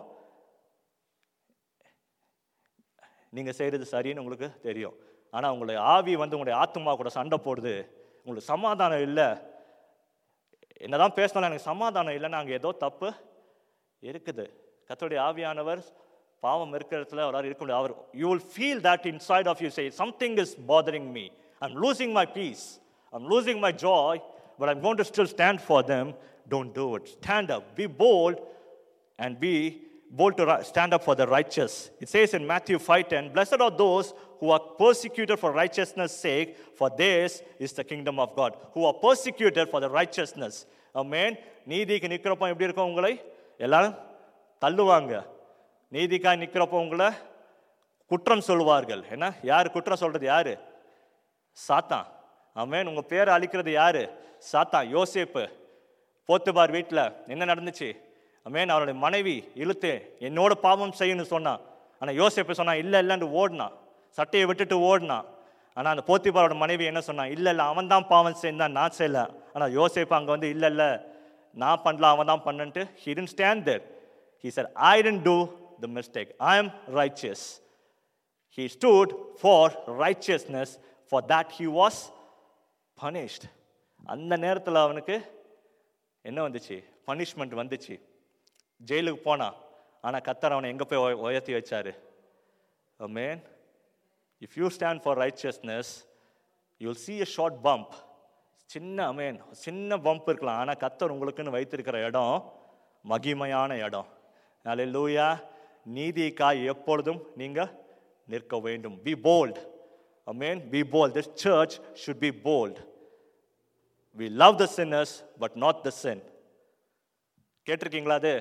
நீங்க செய்யறது சரின்னு உங்களுக்கு தெரியும் ஆனா உங்களுடைய ஆவி வந்து உங்களுடைய ஆத்மா கூட சண்டை போடுது உங்களுக்கு சமாதானம் இல்லை என்னதான் பேசினாலும் எனக்கு சமாதானம் இல்லைன்னா அங்கே ஏதோ தப்பு இருக்குது கர்த்தருடைய ஆவியானவர் பாவம் இருக்கிற இடத்துல அவரால் இருக்க முடியாது அவர் you will feel that inside of you say something is bothering me I'm losing my peace I'm losing my joy but I'm gonna still stand for them don't do it stand up be bold and be bold to ri- stand up for the righteous. It says in Matthew 5:10, "Blessed are those who are persecuted for righteousness' sake, for theirs is the kingdom of God." Who are persecuted for the righteousness. Amen. நீதிக்கு நிற்கிறப்போ எப்படி இருக்கும் உங்களை எல்லாரும் தள்ளுவாங்க நீதிக்காய் நிற்கிறப்போ உங்களை குற்றம் சொல்வார்கள் என்ன யார் குற்றம் சொல்றது யாரு சாத்தான் ஆமென் உங்க பேரை அழிக்கிறது யாரு சாத்தான் யோசேப்பு போத்துபார் வீட்டில் என்ன நடந்துச்சு ஆமென் அவருடைய மனைவி இழுத்து என்னோட பாவம் செய்யணும்னு சொன்னான் ஆனால் யோசேப்பு சொன்னான் இல்லை இல்லைன்னு ஓடினான் சட்டையை விட்டுட்டு ஓடினான் ஆனால் அந்த போத்திபாரோட மனைவி என்ன சொன்னான் இல்லை இல்லை அவன் தான் பாவம் செய்தான் நான் செய்யல ஆனால் யோசேப்பு அங்கே வந்து இல்லை இல்லை நான் பண்ணல அவன் தான் பண்ணன்ட்டு he didn't stand there he said i didn't do the mistake i am righteous he stood for righteousness for that he was punished அந்த நேரத்தில் அவனுக்கு என்ன வந்துச்சு பனிஷ்மெண்ட் வந்துச்சு ஜெயிலுக்கு போனான் ஆனால் கத்தர் அவனை எங்கே போய் உய- உயர்த்தி வச்சாரு man if you stand for righteousness you'll see a short bump சின்ன அமேன் சின்ன பம்ப் இருக்கலாம் ஆனால் கத்தர் உங்களுக்குன்னு வைத்திருக்கிற இடம் மகிமையான இடம் அல்லேலூயா நீதிக்காய் எப்பொழுதும் நீங்க நிற்க வேண்டும் be bold amen be bold this church should be bold we love the sinners but not the sin கேட்டிருக்கீங்களா அது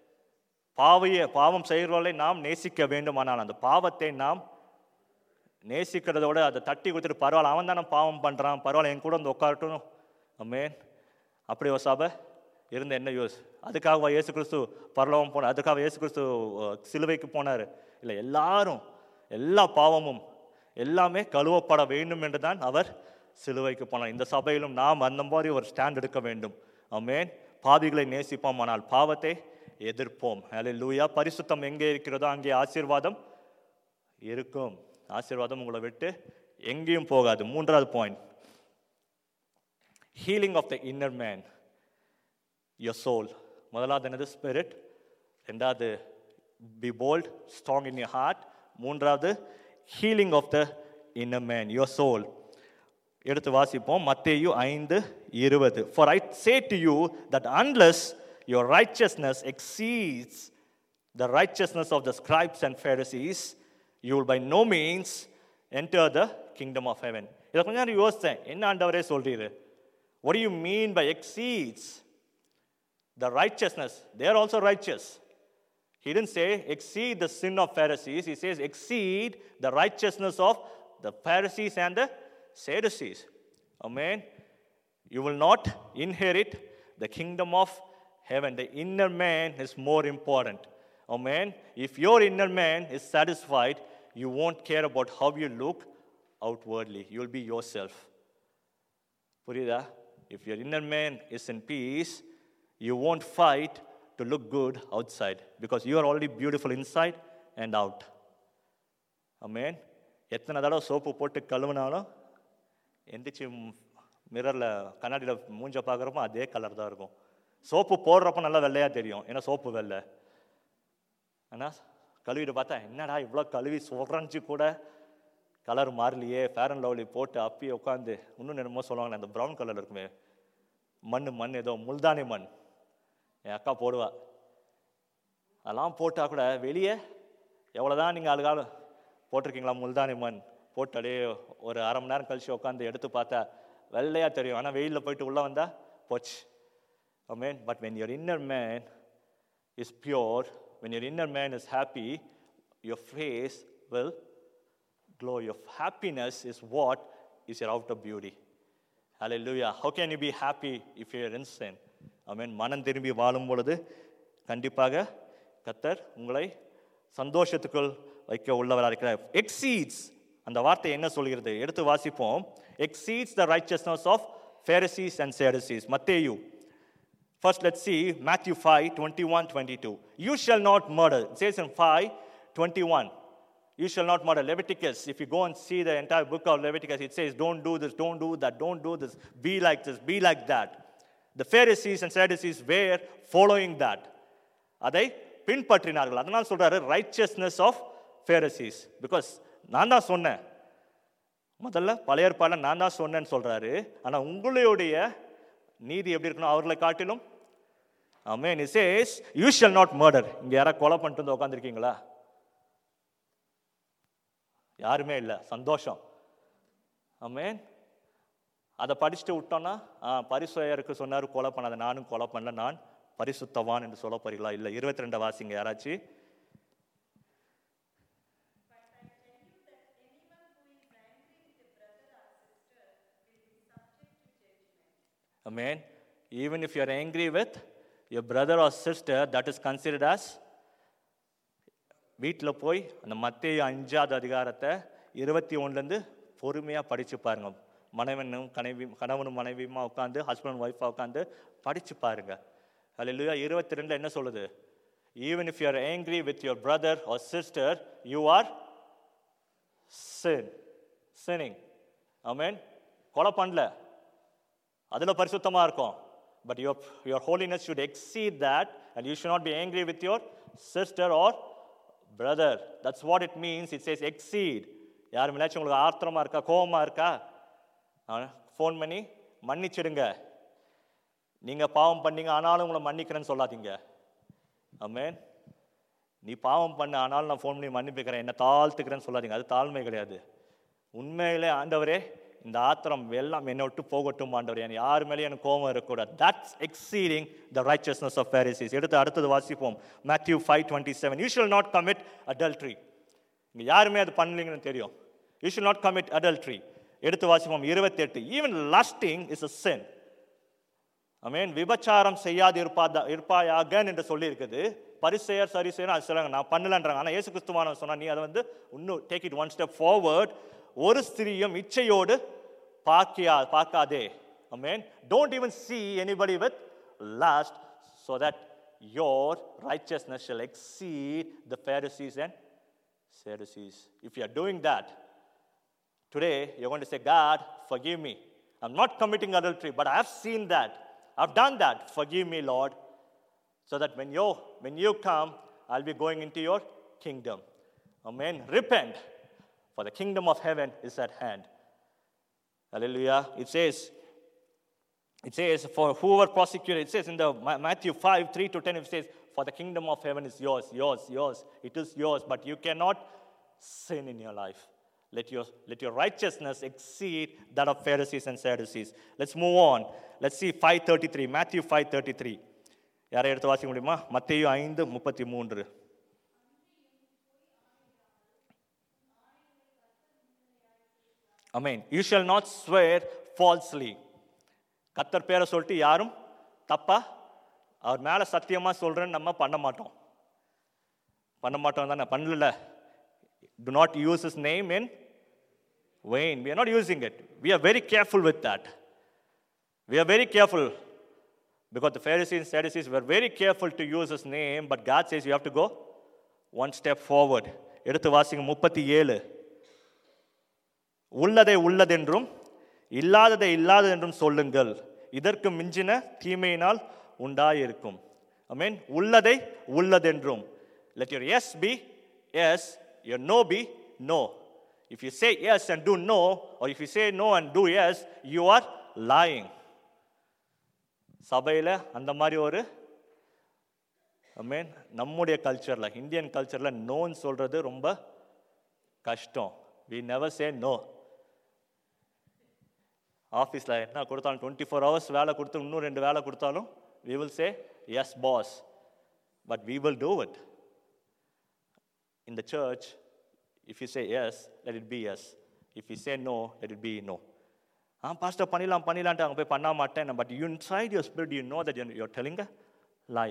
பாவைய பாவம் செய்கிறவர்களை நாம் நேசிக்க வேண்டுமானால் அந்த பாவத்தை நாம் நேசிக்கிறதோட அதை தட்டி கொடுத்துட்டு பரவாயில்ல அவன் தானே பாவம் பண்ணுறான் பரவாயில்ல என் கூட வந்து உட்காரட்டும் அம்மேன் அப்படி ஒரு சபை இருந்த என்ன யூஸ் அதுக்காக இயேசு கிறிஸ்து பரலோகம் போனார் அதுக்காக இயேசு கிறிஸ்து அஹ், சிலுவைக்கு போனார் இல்லை எல்லாரும் எல்லா பாவமும் எல்லாமே கழுவப்பட வேண்டும் என்று தான் அவர் சிலுவைக்கு போனார் இந்த சபையிலும் நாம் அந்த மாதிரி ஒரு ஸ்டாண்ட் எடுக்க வேண்டும் அமேன் பாவிகளை நேசிப்போம் ஆனால் பாவத்தை எதிர்ப்போம் லூயா பரிசுத்தம் எங்கே இருக்கிறதோ அங்கே ஆசீர்வாதம் இருக்கும் ஆசீர்வாதம் உங்களை விட்டு எங்கேயும் போகாது மூன்றாவது point healing of the inner man your soul முதலாவது என்னது ஸ்பிரிட் ரெண்டாவது be bold strong in your heart மூன்றாவது healing of the inner man your soul எடுத்து வாசிப்போம் மத்தேயு ஐந்து இருபது for I say to you that unless your righteousness exceeds the righteousness of the scribes and Pharisees, you will by no means enter the kingdom of heaven. இதை கொஞ்ச நேரம் யோசித்தேன் என்ன ஆண்டவரே சொல்றீரு what do you mean by exceeds the righteousness they are also righteous he didn't say exceed the sin of pharisees he says exceed the righteousness of the pharisees and the sadducees amen you will not inherit the kingdom of heaven. The inner man is more important. Amen. If your inner man is satisfied, you won't care about how you look outwardly. You'll be yourself. புரியுதா If your inner man is in peace, you won't fight to look good outside because you are already beautiful inside and out. Amen. எத்தனை தடவை சோப்பு போட்டு கழுவுனாலும் எந்திரிச்சு மிரரில் கண்ணாடியில் மூஞ்ச பார்க்குறப்போ அதே கலர் தான் இருக்கும் சோப்பு போடுறப்ப நல்லா வெள்ளையாக தெரியும் ஏன்னா சோப்பு வெள்ளை ஆனால் கழுவிட்டு பார்த்தா என்னடா இவ்வளோ கழுவி சொல்கிறஞ்சு கூட கலர் மாறலையே ஃபேர் அண்ட் லவ்லி போட்டு அப்பி உட்காந்து இன்னும் என்னமோ சொல்லுவாங்க அந்த ப்ரௌன் கலர் இருக்குமே மண் மண் ஏதோ முல்தானி மண் என் அக்கா போடுவா அதெல்லாம் போட்டால் கூட வெளியே எவ்வளோதான் நீங்கள் அழுகால போட்டிருக்கீங்களா முல்தானி மண் போட்டு அப்படியே ஒரு அரை மணி நேரம் கழிச்சு உட்காந்து எடுத்து பார்த்தா வெள்ளையாக தெரியும் ஆனால் வெயிலில் போயிட்டு உள்ளே வந்தால் போச்சு Amen. But when your inner man is pure, when your inner man is happy, your face will glow. Your happiness is what is your outer beauty. Hallelujah. How can you be happy if you're in sin? Amen. மனம் திரும்பி வாழும் பொழுது கண்டிப்பாக கத்தர் உங்களை சந்தோஷத்துக்குள் வைக்க உள்ளவராக இருக்கிறார் எக்ஸீட்ஸ் அந்த வார்த்தை என்ன சொல்கிறது எடுத்து வாசிப்போம் exceeds the righteousness of Pharisees and Sadducees மத்தேயு First, let's see Matthew 5 21 22. You shall not murder. It says in 5 21. You shall not murder. Leviticus, if you go and see the entire book of Leviticus, it says, don't do this, don't do that, don't do this, be like this, be like that. The Pharisees and Sadducees were following that. அதை பின்பற்றினார்கள் அதனால் சொல்றாரு ரைச்சியஸ்னஸ் ஆஃப் ஃபேரசீஸ் பிகாஸ் நான் தான் சொன்னேன் முதல்ல பழைய ஏற்பாடில் நான் தான் சொன்னேன்னு சொல்றாரு ஆனால் உங்களுடைய நீதி எப்படி இருக்கணும் அவர்களை காட்டிலும் ஆமென் it says you shall not murder இங்க யாராவது கொலை பண்ணிட்டு வந்து உட்காந்துருக்கீங்களா யாருமே இல்லை சந்தோஷம் ஆமென் அதை படிச்சுட்டு விட்டோன்னா ஆ பரிசுயருக்கு சொன்னார் கொலை பண்ணாத நானும் கொலை பண்ணல நான் பரிசுத்தவான் என்று சொல்ல போறீங்களா இல்லை இருபத்தி ரெண்டு வாசிங்க யாராச்சும் Amen. Even if you're angry with your brother or sister, that is considered as வீட்டில் போய் அந்த மத்திய அஞ்சாவது அதிகாரத்தை இருபத்தி ஒன்றுலேருந்து பொறுமையாக படித்து பாருங்க மனைவனும் கனைவி கணவனும் மனைவியுமா உட்காந்து ஹஸ்பண்ட் ஒய்ஃபாக உட்காந்து படித்து பாருங்க அல்லா இருபத்தி ரெண்டில் என்ன சொல்லுது even if you are angry with your brother or sister you are sin sinning ஆமென் கொலை பண்ணல அதில் பரிசுத்தமாக இருக்கும் but your your holiness should exceed that and you should not be angry with your sister or brother that's what it means it says exceed யார் மேலாச்சும் உங்களுக்கு ஆத்திரமா இருக்கா கோவமா இருக்கா ஃபோன் பண்ணி மன்னிச்சிடுங்க நீங்க பாவம் பண்ணீங்க ஆனாலும் உங்களை மன்னிக்கிறேன்னு சொல்லாதீங்க ஆமென் நீ பாவம் பண்ண ஆனாலும் நான் ஃபோன் பண்ணி மன்னிப்புக்கிறேன் என்ன தாழ்த்துக்கிறேன்னு சொல்லாதீங்க அது தாழ்மை கிடையாது உண்மையிலே ஆண்டவரே இந்த ஆத்திரம் எல்லாம் என்னை விட்டு போகட்டும் ஆண்டவரே என் யார் மேலேயும் எனக்கு கோபம் இருக்கக்கூடாது that's exceeding the righteousness of Pharisees எடுத்து அடுத்தது வாசிப்போம் Matthew five twenty seven you shall not commit adultery இங்கே யாருமே அது பண்ணலீங்கன்னு தெரியும் you shall not commit adultery எடுத்து வாசிப்போம் இருபத்தெட்டு even lasting is a sin அமேன் விபச்சாரம் செய்யாது இருப்பாதா இருப்பாயாக என்று சொல்லி இருக்குது பரிசெயர் சரி செய்யணும் அது சொல்லுங்க நான் பண்ணலன்றாங்க ஆனால் இயேசு கிறிஸ்துவானவர் சொன்னா நீ அதை வந்து இன்னும் take it one step forward ஒரு ஸ்திரியும் இச்சையோடு பார்க்கியா பார்க்காதே அமேன் don't even see anybody with lust so that your righteousness shall exceed the Pharisees and Sadducees. If you are doing that, Today, you're going to say, God, forgive me. I'm not committing adultery, but I have seen that. I've done that. Forgive me, Lord. So that when you, when you come, I'll be going into your kingdom. Amen. Repent, for the kingdom of heaven is at hand. Hallelujah. It says, it says, for whoever prosecuted, it says in the Ma- Matthew 5, 3 to 10, it says, for the kingdom of heaven is yours, yours, yours. It is yours, but you cannot sin in your life. Let your, let your righteousness exceed that of Pharisees and Sadducees. Let's move on. Let's see 533, Matthew 533. யாரை எடுத்து வாசிக்க முடியுமா மத்தேயு ஐந்து முப்பத்தி மூன்று அமேன் you shall not swear falsely கத்தர் பேரை சொல்லிட்டு யாரும் தப்பா அவர் மேலே சத்தியமாக சொல்கிறேன்னு நம்ம பண்ண மாட்டோம் பண்ண மாட்டோம் தானே பண்ணல do not use his name in vain. We are not using it. We are very careful with that. We are very careful because the Pharisees and Sadducees were very careful to use his name, but God says you have to go one step forward. எடுத்து வாசிங்க முப்பத்தி ஏழு உள்ளதை உள்ளதென்றும் இல்லாததை இல்லாததென்றும் சொல்லுங்கள் இதற்கு மிஞ்சின தீமையினால் உண்டாயிருக்கும் ஐ மீன் உள்ளதை உள்ளதென்றும் let your yes be yes your no be no. If you say yes and do no, or if you say no and do yes, you are lying. சபையில் அந்த மாதிரி ஒரு மீன் நம்முடைய கல்ச்சரில் இந்தியன் கல்ச்சரில் நோன்னு சொல்கிறது ரொம்ப கஷ்டம் வி நெவர் சே நோ ஆஃபீஸில் என்ன கொடுத்தாலும் டுவெண்ட்டி ஃபோர் ஹவர்ஸ் வேலை கொடுத்து இன்னும் ரெண்டு வேலை கொடுத்தாலும் we will say yes boss but we will do it In the church, if you say yes, let it be yes. If you say no, let it be no. ஆ பாஸ்டர் பண்ணிடலாம் பண்ணிடலான்ட்டு அங்கே போய் பண்ண மாட்டேன் but you inside your spirit you know that you're telling lie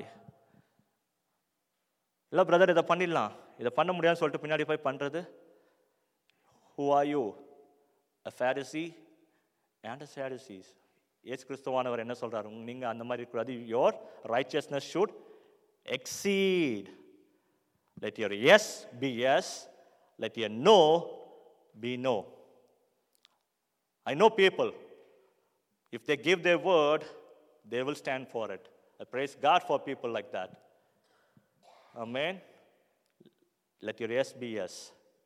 இல்லை பிரதர் இதை பண்ணிடலாம் இதை பண்ண முடியாதுன்னு சொல்லிட்டு பின்னாடி போய் பண்ணுறது who are you a Pharisee and a Sadducees ஏசு கிறிஸ்துவானவர் என்ன சொல்றாரு உங்க- நீங்க அந்த மாதிரி இருக்கக்கூடாது your righteousness should exceed let your yes be yes let your no be no I know people, if they give their word, they will stand for it. I praise God for people like that. Amen. Let your yes be yes.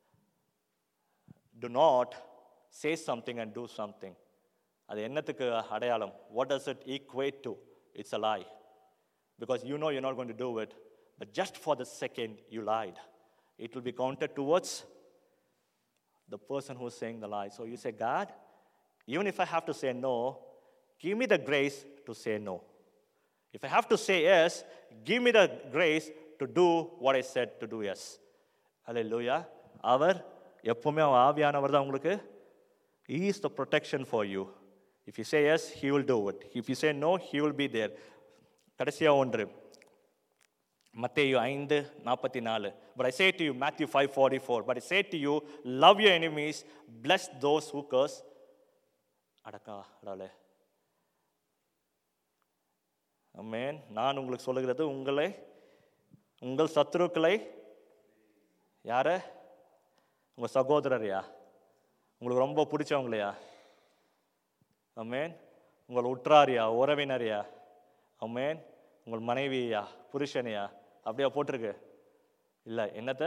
Do not say something and do something. அது என்னத்துக்கு அடையாளம் what does it equate to it's a lie because you know you're not going to do it but just for the second you lied it will be counted towards the person who's saying the lie. So you say, God, even if I have to say no, give me the grace to say no. If I have to say yes, give me the grace to do what I said to do yes. Hallelujah. அவர் எப்பவுமே அவர் ஆவியானவர் தான் உங்களுக்கு He is the protection for you. If you say yes, He will do it. If you say no, He will be there. கடைசியா ஒன்று மத்தேயு ஐந்து நாற்பத்தி நாலு but I say to you Matthew five forty four but I say to you love you enemies bless those who curse அடக்கா அடாலே அம்மேன் நான் உங்களுக்கு சொல்லுகிறது உங்களை உங்கள் சத்துருக்களை யார உங்க சகோதரரையா உங்களுக்கு ரொம்ப பிடிச்சவங்களையா அம்மேன் உங்கள் உற்றாரியா உறவினரையா அம்மேன் உங்கள் மனைவியா புருஷனையா அப்படியா போட்டிருக்கு இல்லை என்னத்த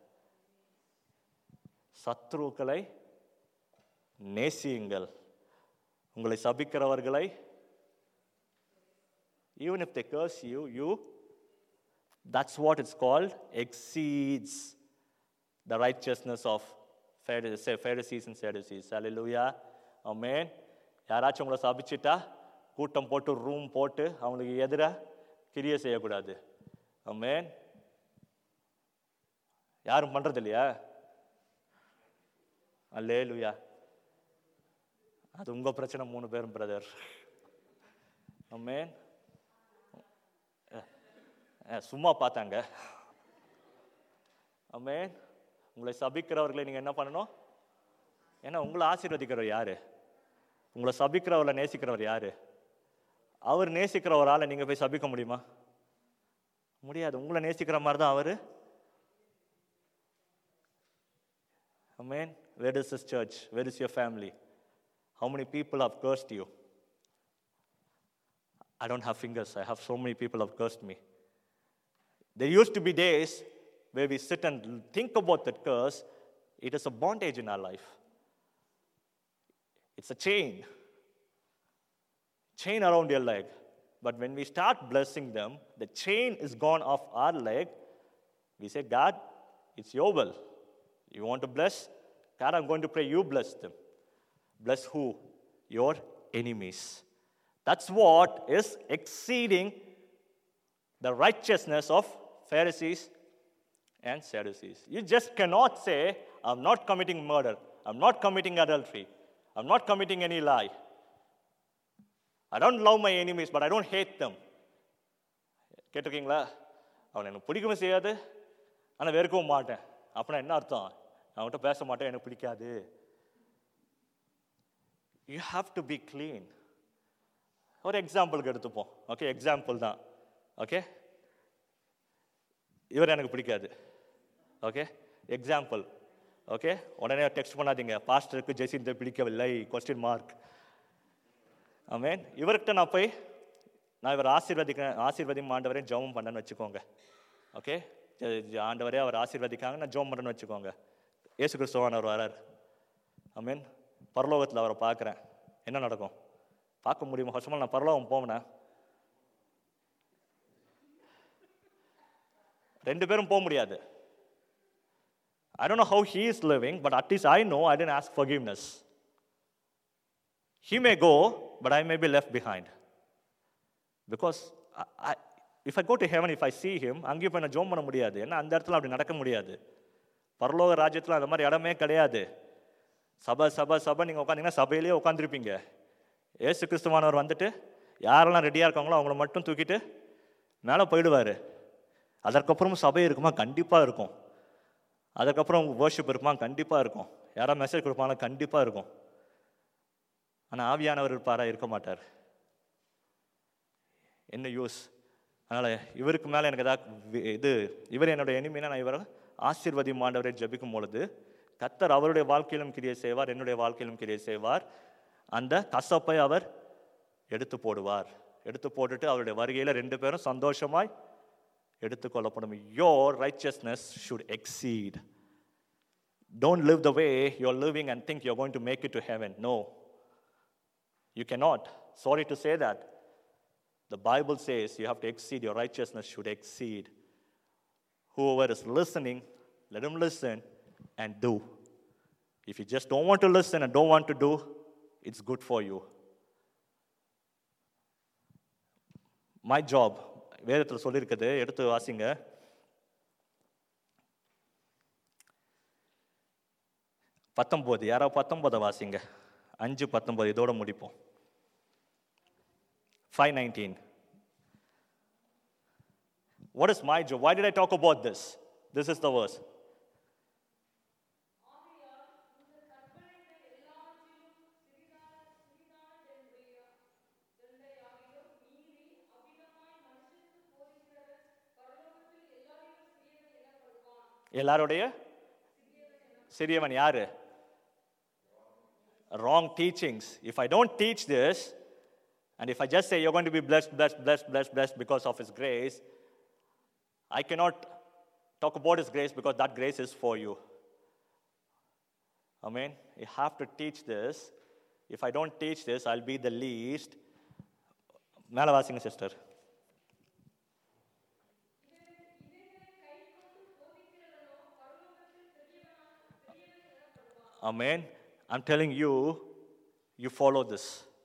சத்ருக்களை நேசியுங்கள் உங்களை சபிக்கிறவர்களை even if they curse you you that's what it's called exceeds the righteousness of Pharisees Pharisees and Sadducees. Hallelujah. Amen. யாராச்சும் உங்களை சபிச்சிட்டா கூட்டம் போட்டு ரூம் போட்டு அவங்களுக்கு எதிராக கிரிய செய்யக்கூடாது Amen. யாரும் பண்றது இல்லையா அல்லேலுயா அது உங்க பிரச்சனை மூணு பேரும் பிரதர் Amen. அஹ், சும்மா பார்த்தாங்க அமேன் உங்களை சபிக்கிறவர்களை நீங்கள் என்ன பண்ணணும் ஏன்னா உங்களை ஆசீர்வதிக்கிறவர் யாரு உங்களை சபிக்கிறவரை நேசிக்கிறவர் யாரு அவர் நேசிக்கிறவரால் நீங்கள் போய் சபிக்க முடியுமா முடியாது உங்களை நேசிக்கிற மாதிரி தான் அவர் அமேன் where is this church where is your family how many people have cursed you I don't have fingers. I have so many people have cursed me. There used to be days where we sit and think about that curse. It is a bondage in our life. It's a chain, chain around your leg. But when we start blessing them, the chain is gone off our leg. We say, God, it's your will. You want to bless? God, I'm going to pray you bless them. Bless who? Your enemies. That's what is exceeding the righteousness of Pharisees and Sadducees. You just cannot say, I'm not committing murder, I'm not committing adultery, I'm not committing any lie. I don't love my enemies, but I don't hate them. கேட்டிருக்கீங்களா அவனை எனக்கு பிடிக்கவும் செய்யாது ஆனால் வெறுக்கவும் மாட்டேன் அப்படின்னா என்ன அர்த்தம் அவன்கிட்ட பேச மாட்டேன் எனக்கு பிடிக்காது you have to be clean ஒரு எக்ஸாம்பிளுக்கு எடுத்துப்போம் ஓகே எக்ஸாம்பிள் தான் ஓகே இவர் எனக்கு பிடிக்காது ஓகே எக்ஸாம்பிள் ஓகே உடனே டெக்ஸ்ட் பண்ணாதீங்க பாஸ்டருக்கு ஜெசிந்தை பிடிக்கவில்லை கொஸ்டின் மார்க் ஆமேன் இவர்கிட்ட நான் போய் நான் இவர் ஆசீர்வதிக்கிறேன் ஆசீர்வதியும் ஆண்டவரே ஜெபம் பண்ணேன்னு வச்சுக்கோங்க ஓகே ஆண்டவரே அவர் ஆசீர்வதிக்காங்க நான் ஜெபம் பண்ணேன்னு வச்சுக்கோங்க இயேசு கிறிஸ்துவானவர் வரார் ஆமீன் பரலோகத்தில் அவரை பார்க்குறேன் என்ன நடக்கும் பார்க்க முடியுமா ஃபர்ஸ்ட் நான் பரலோகம் போவேனே ரெண்டு பேரும் போக முடியாது I don't know how he is living, but at least I know I didn't ask forgiveness. He may go, but I may be left behind. Because I, I, if I go to heaven, if I see him, அங்கேயும் போய் நான் ஜோம் பண்ண முடியாது ஏன்னா அந்த இடத்துல அப்படி நடக்க முடியாது பரலோக ராஜ்யத்தில் அந்த மாதிரி இடமே கிடையாது சபை சபை சபை நீங்கள் உட்காந்தீங்கன்னா சபையிலேயே உட்காந்துருப்பீங்க ஏசு கிறிஸ்துவானவர் வந்துட்டு யாரெல்லாம் ரெடியாக இருக்காங்களோ அவங்கள மட்டும் தூக்கிட்டு மேலே போயிடுவார் அதற்கப்புறமும் சபை இருக்குமா கண்டிப்பாக இருக்கும் அதுக்கப்புறம் வேர்ஷிப் இருக்குமா கண்டிப்பாக இருக்கும் யாராவது மெசேஜ் கொடுப்பாங்களா கண்டிப்பாக இருக்கும் ஆனால் ஆவியானவர் இருப்பாரா இருக்க மாட்டார் என்ன யூஸ் அதனால் இவருக்கு மேலே எனக்கு ஏதாவது இது இவர் என்னோட எனிமினா நான் இவரை ஆசீர்வதி மாண்டவரை ஜெபிக்கும் பொழுது கத்தர் அவருடைய வாழ்க்கையிலும் கிரியை செய்வார் என்னுடைய வாழ்க்கையிலும் கிரியை செய்வார் அந்த கசப்பை அவர் எடுத்து போடுவார் எடுத்து போட்டுட்டு அவருடைய வருகையில் ரெண்டு பேரும் சந்தோஷமாய் எடுத்துக்கொள்ளப்படும் your righteousness should exceed don't live the way you're living and think you're going to make it to heaven no You cannot. Sorry to say that. The Bible says you have to exceed, your righteousness should exceed. Whoever is listening, let him listen and do. If you just don't want to listen and don't want to do, it's good for you. My job, வேதத்தில் சொல்லியிருக்குது எடுத்து வாசிங்க பத்தொம்போது யாராவது பத்தொம்போதை வாசிங்க அஞ்சு பத்தொம்போது இதோட முடிப்போம் five nineteen what is my job why did I talk about this this is the verse எல்லாருடைய சிறியவன் யாரு wrong teachings. If I don't teach this, and if I just say you're going to be blessed, blessed, blessed, blessed, blessed because of His grace, I cannot talk about His grace because that grace is for you. Amen. You have to teach this. If I don't teach this, I'll be the least. மேலே வாசிங்க sister Amen. I'm telling you, you follow this.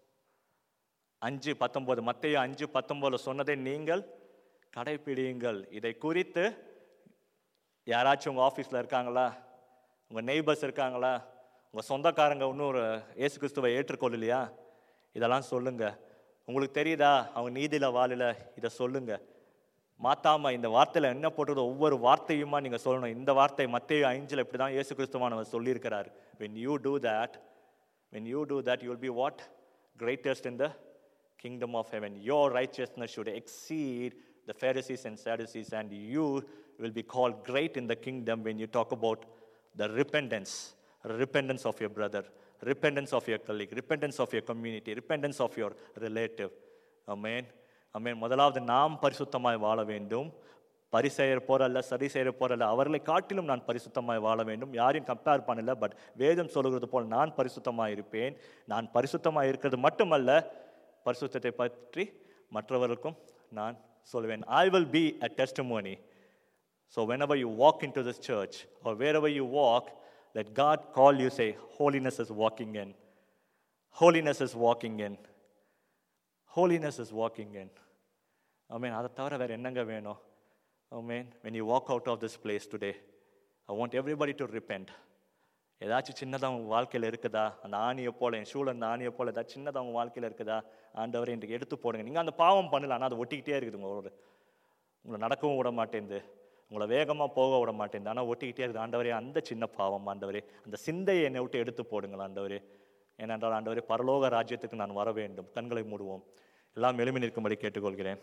அஞ்சு பத்தொன்பது மத்தையும் அஞ்சு பத்தொன்பதுல சொன்னதை நீங்கள் கடைப்பிடியுங்கள் இதை குறித்து யாராச்சும் உங்கள் ஆஃபீஸில் இருக்காங்களா உங்கள் நெய்பர்ஸ் இருக்காங்களா உங்கள் சொந்தக்காரங்க இன்னும் ஒரு இயேசு கிறிஸ்துவை ஏற்றுக்கொள்ளலையா இதெல்லாம் சொல்லுங்க உங்களுக்கு தெரியுதா அவங்க நீதியில் வாழல இதை சொல்லுங்க மாத்தாம இந்த வார்த்தையில் என்ன போட்டதோ ஒவ்வொரு வார்த்தையுமா நீங்கள் சொல்லணும் இந்த வார்த்தை மத்திய ஐந்தில் இப்படி தான் இயேசு கிறிஸ்துவானவர் சொல்லியிருக்கிறார் when you do that when you do that you will be what greatest in the kingdom of heaven your righteousness should exceed the pharisees and sadducees and you will be called great in the kingdom when you talk about the repentance repentance of your brother repentance of your colleague repentance of your community repentance of your relative amen amen முதலாவது நாம் பரிசுத்தமாய் வாழ வேண்டும் பரிசெயர் போறல்ல சரி செய்கிற போறல்ல அவர்களை காட்டிலும் நான் பரிசுத்தமாய் வாழ வேண்டும் யாரையும் கம்பேர் பண்ணல பட் வேதம் சொல்லுகிறது போல் நான் பரிசுத்தமாய் இருப்பேன் நான் பரிசுத்தமாய் இருக்கிறது மட்டுமல்ல பரிசுத்தத்தை பற்றி மற்றவர்களுக்கும் நான் சொல்வேன் I will be a testimony So whenever you walk into this church or wherever you walk, let God call you, say, holiness is walking in. Holiness is walking in. Holiness is walking in. I mean, அதை தவிர வேறு என்னங்க வேணும் I mean, when you walk out of this place today, I want everybody to repent. ஏதாச்சும் சின்னதாக உங்கள் வாழ்க்கையில் இருக்குதா அந்த ஆணியை போல என் ஷூல அந்த ஆணியை போல ஏதாச்சும் சின்னதாக உங்கள் வாழ்க்கையில் இருக்குதா ஆண்டவரை இன்றைக்கு எடுத்து போடுங்க நீங்கள் அந்த பாவம் பண்ணல ஆனால் அது ஒட்டிக்கிட்டே இருக்குது உங்களோட உங்களை நடக்கவும் விட மாட்டேங்குது உங்களை வேகமாக போக விட மாட்டேங்குது ஆனால் ஒட்டிக்கிட்டே இருக்குது ஆண்டவரே அந்த சின்ன பாவம் ஆண்டவரே அந்த சிந்தையை என்னை விட்டு எடுத்து போடுங்கள் ஆண்டவரே ஏனென்றால் ஆண்டவரே பரலோக ராஜ்யத்துக்கு நான் வர வேண்டும் கண்களை மூடுவோம் எல்லாம் எளிமை நிற்கும்படி கேட்டுக்கொள்கிறேன்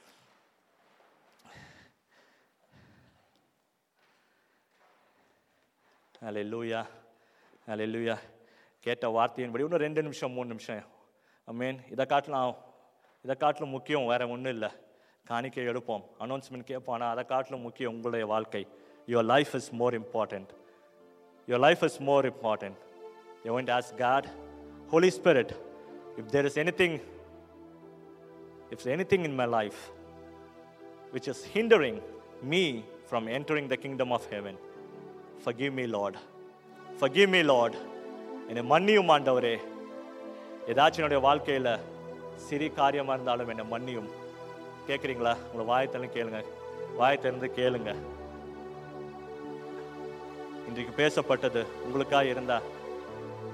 அல்லேலூயா அல்லேலூயா கேட்ட வார்த்தையின்படி இன்னும் ரெண்டு நிமிஷம் மூணு நிமிஷம் அமீன் இதை காட்டிலும் இதை காட்டிலும் முக்கியம் வேற ஒன்றும் இல்லை காணிக்கை எடுப்போம் அனௌன்ஸ்மெண்ட் கேட்போம் ஆனால் அதை காட்டிலும் முக்கியம் உங்களுடைய வாழ்க்கை your life is more important your life is more important you want us God Holy Spirit if there is anything if anything in my life which is hindering me from entering the kingdom of heaven. Forgive me, Lord. Forgive me, Lord. என்னை மன்னியும் ஆண்டவரே ஏதாச்சும் என்னுடைய வாழ்க்கையில் சிறு காரியமாக இருந்தாலும் என்னை மன்னியும் கேட்குறீங்களா உங்களை வாயத்திலும் கேளுங்க வாய் திறந்து கேளுங்க இன்றைக்கு பேசப்பட்டது உங்களுக்காக இருந்தா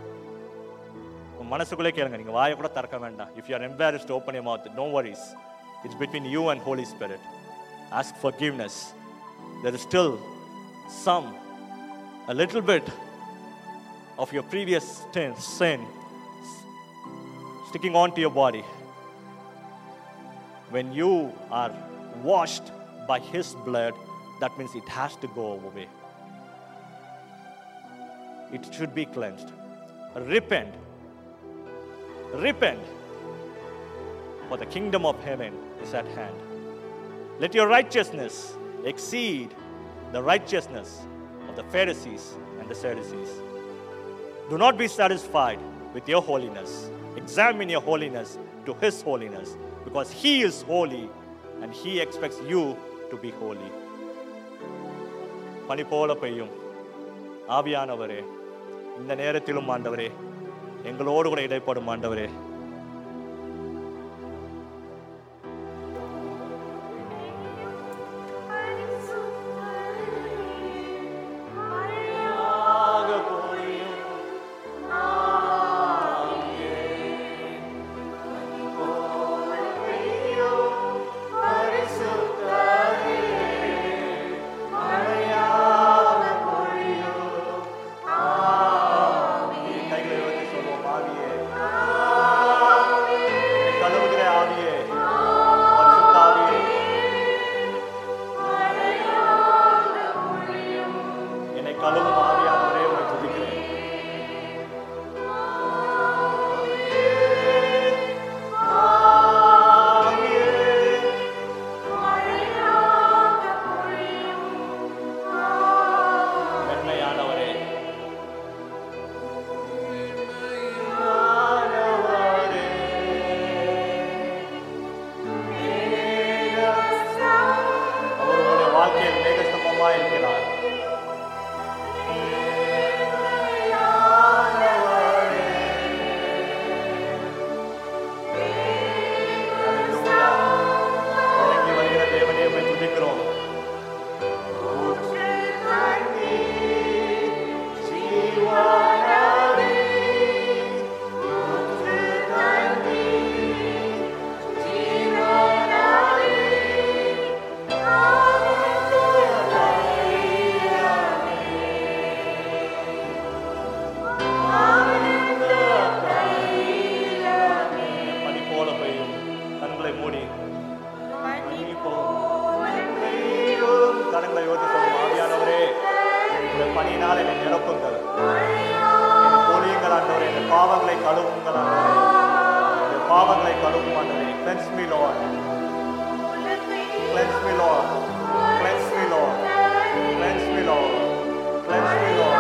உங்க மனசுக்குள்ளே கேளுங்க நீங்க வாயை கூட திறக்க வேண்டாம் if you are embarrassed to open your mouth no worries it's between you and holy spirit ask forgiveness there is still some a little bit of your previous sin, sin sticking onto your body when you are washed by his blood that means it has to go away it should be cleansed repent repent for the kingdom of heaven is at hand let your righteousness exceed the righteousness of the pharisees and the sadducees do not be satisfied with your holiness. Examine your holiness to His holiness because He is holy and He expects you to be holy. பனி போல பெய்யும் ஆவியானவரே இந்த நேரத்திலும் ஆண்டவரே எங்களோடு கூட இடைப்படும் ஆண்டவரே கைகளை உயர்த்தி சொல்லுவோம் ஆவியே என்னை கழுவுகிற ஆவியே பரிசுத்த ஆவியே என்னை கழுவும் ஆவியானவரே உம்மை துதிக்கிறேன் மென்மையானவரே அவர் உங்களுடைய வாழ்க்கையில் மேகஸ்தம்பமா இருக்கிறார் Hallelujah. இறங்கி வருகிற தேவனே உம்மை துதிக்கிறோம் பனி போல பெய்யும் கண்களை மூடி பனி போல பெய்யும். கரங்களை ஓட்டி சொல்லும் ஆவியானவரே இந்த பனியினால் என்னை நிரப்புங்கள் என்னை பொழியுங்கள் ஆண்டவரே இந்த பாவங்களை கழுவுங்கள் ஆண்டவரே இந்த பாவங்களை கழுவும் ஆண்டவரே cleanse me lord cleanse me lord cleanse me lord cleanse me lord cleanse me lord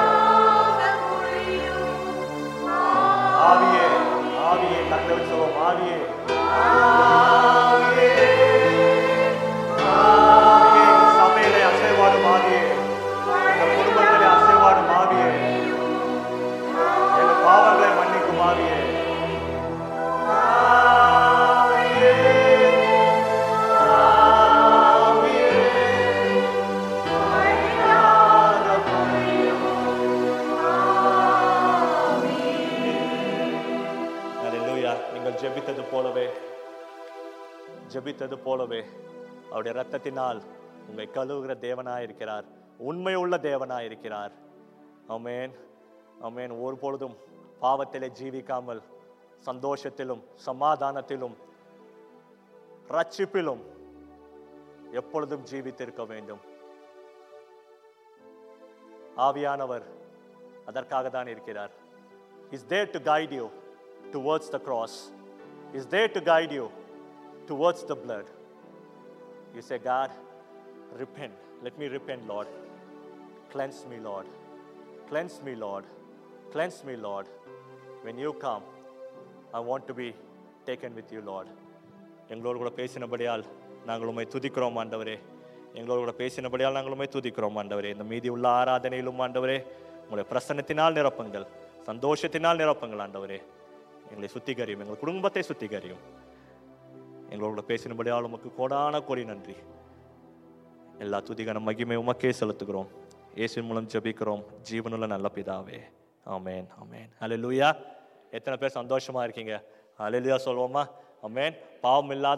ஆவியே ஆவியே கரங்களை வச்சு சொல்லுவோம் ஆவியே ஆவியே ஆவியே சபையிலே அசைவாடும் ஆவியே எங்கள் குடும்பத்திலே அசைவாடும் ஆவியே எங்கள் பாவங்களை மன்னிக்கும் ஆவியே ஆவியே ஆவியே ஆக பொழியும் அல்லேலூயா நீங்கள் ஜெபித்தது போலவே ஜெபித்தது போலவே அவருடைய ரத்தத்தினால் உங்களை கழுவுகிற தேவனாய் இருக்கிறார் உண்மையுள்ள தேவனாய் இருக்கிறார் அமேன் அமேன் ஒரு பொழுதும் பாவத்திலே ஜீவிக்காமல் சந்தோஷத்திலும் சமாதானத்திலும் ரட்சிப்பிலும் எப்பொழுதும் ஜீவித்திருக்க வேண்டும் ஆவியானவர் அதற்காக தான் இருக்கிறார் is there to guide you towards the cross is there to guide you towards the blood you say God repent let me repent Lord cleanse me Lord cleanse me Lord cleanse me Lord when you come I want to be taken with you Lord எங்களோடு கூட பேசினபடியால் நாங்கள் உண்மை துதிக்கிறோம் ஆண்டவரே எங்களோடு கூட பேசினபடியால் நாங்கள் உண்மை துதிக்கிறோம் ஆண்டவரே இந்த மீதி உள்ள ஆராதனையிலும் ஆண்டவரே உங்களுடைய பிரசன்னத்தினால் நிரப்புங்கள் சந்தோஷத்தினால் நிரப்புங்கள் ஆண்டவரே எங்களை சுத்திகரியும் எங்கள் குடும்பத்தை சுத்திகரியும் எங்களோடு கூட பேசினபடியால் உமக்கு கோடான கோடி நன்றி எல்லா துதிகன மகிமை உமக்கே செலுத்துகிறோம் இயேசுவின் மூலம் ஜெபிக்கிறோம் ஜீவனுள்ள நல்ல பிதாவே ஆமென் ஆமென் ஹalleluya எத்தனை பேர் சந்தோஷமா இருக்கீங்க அலையிலியா சொல்லுவோமா அமேன் பாவம் இல்லாத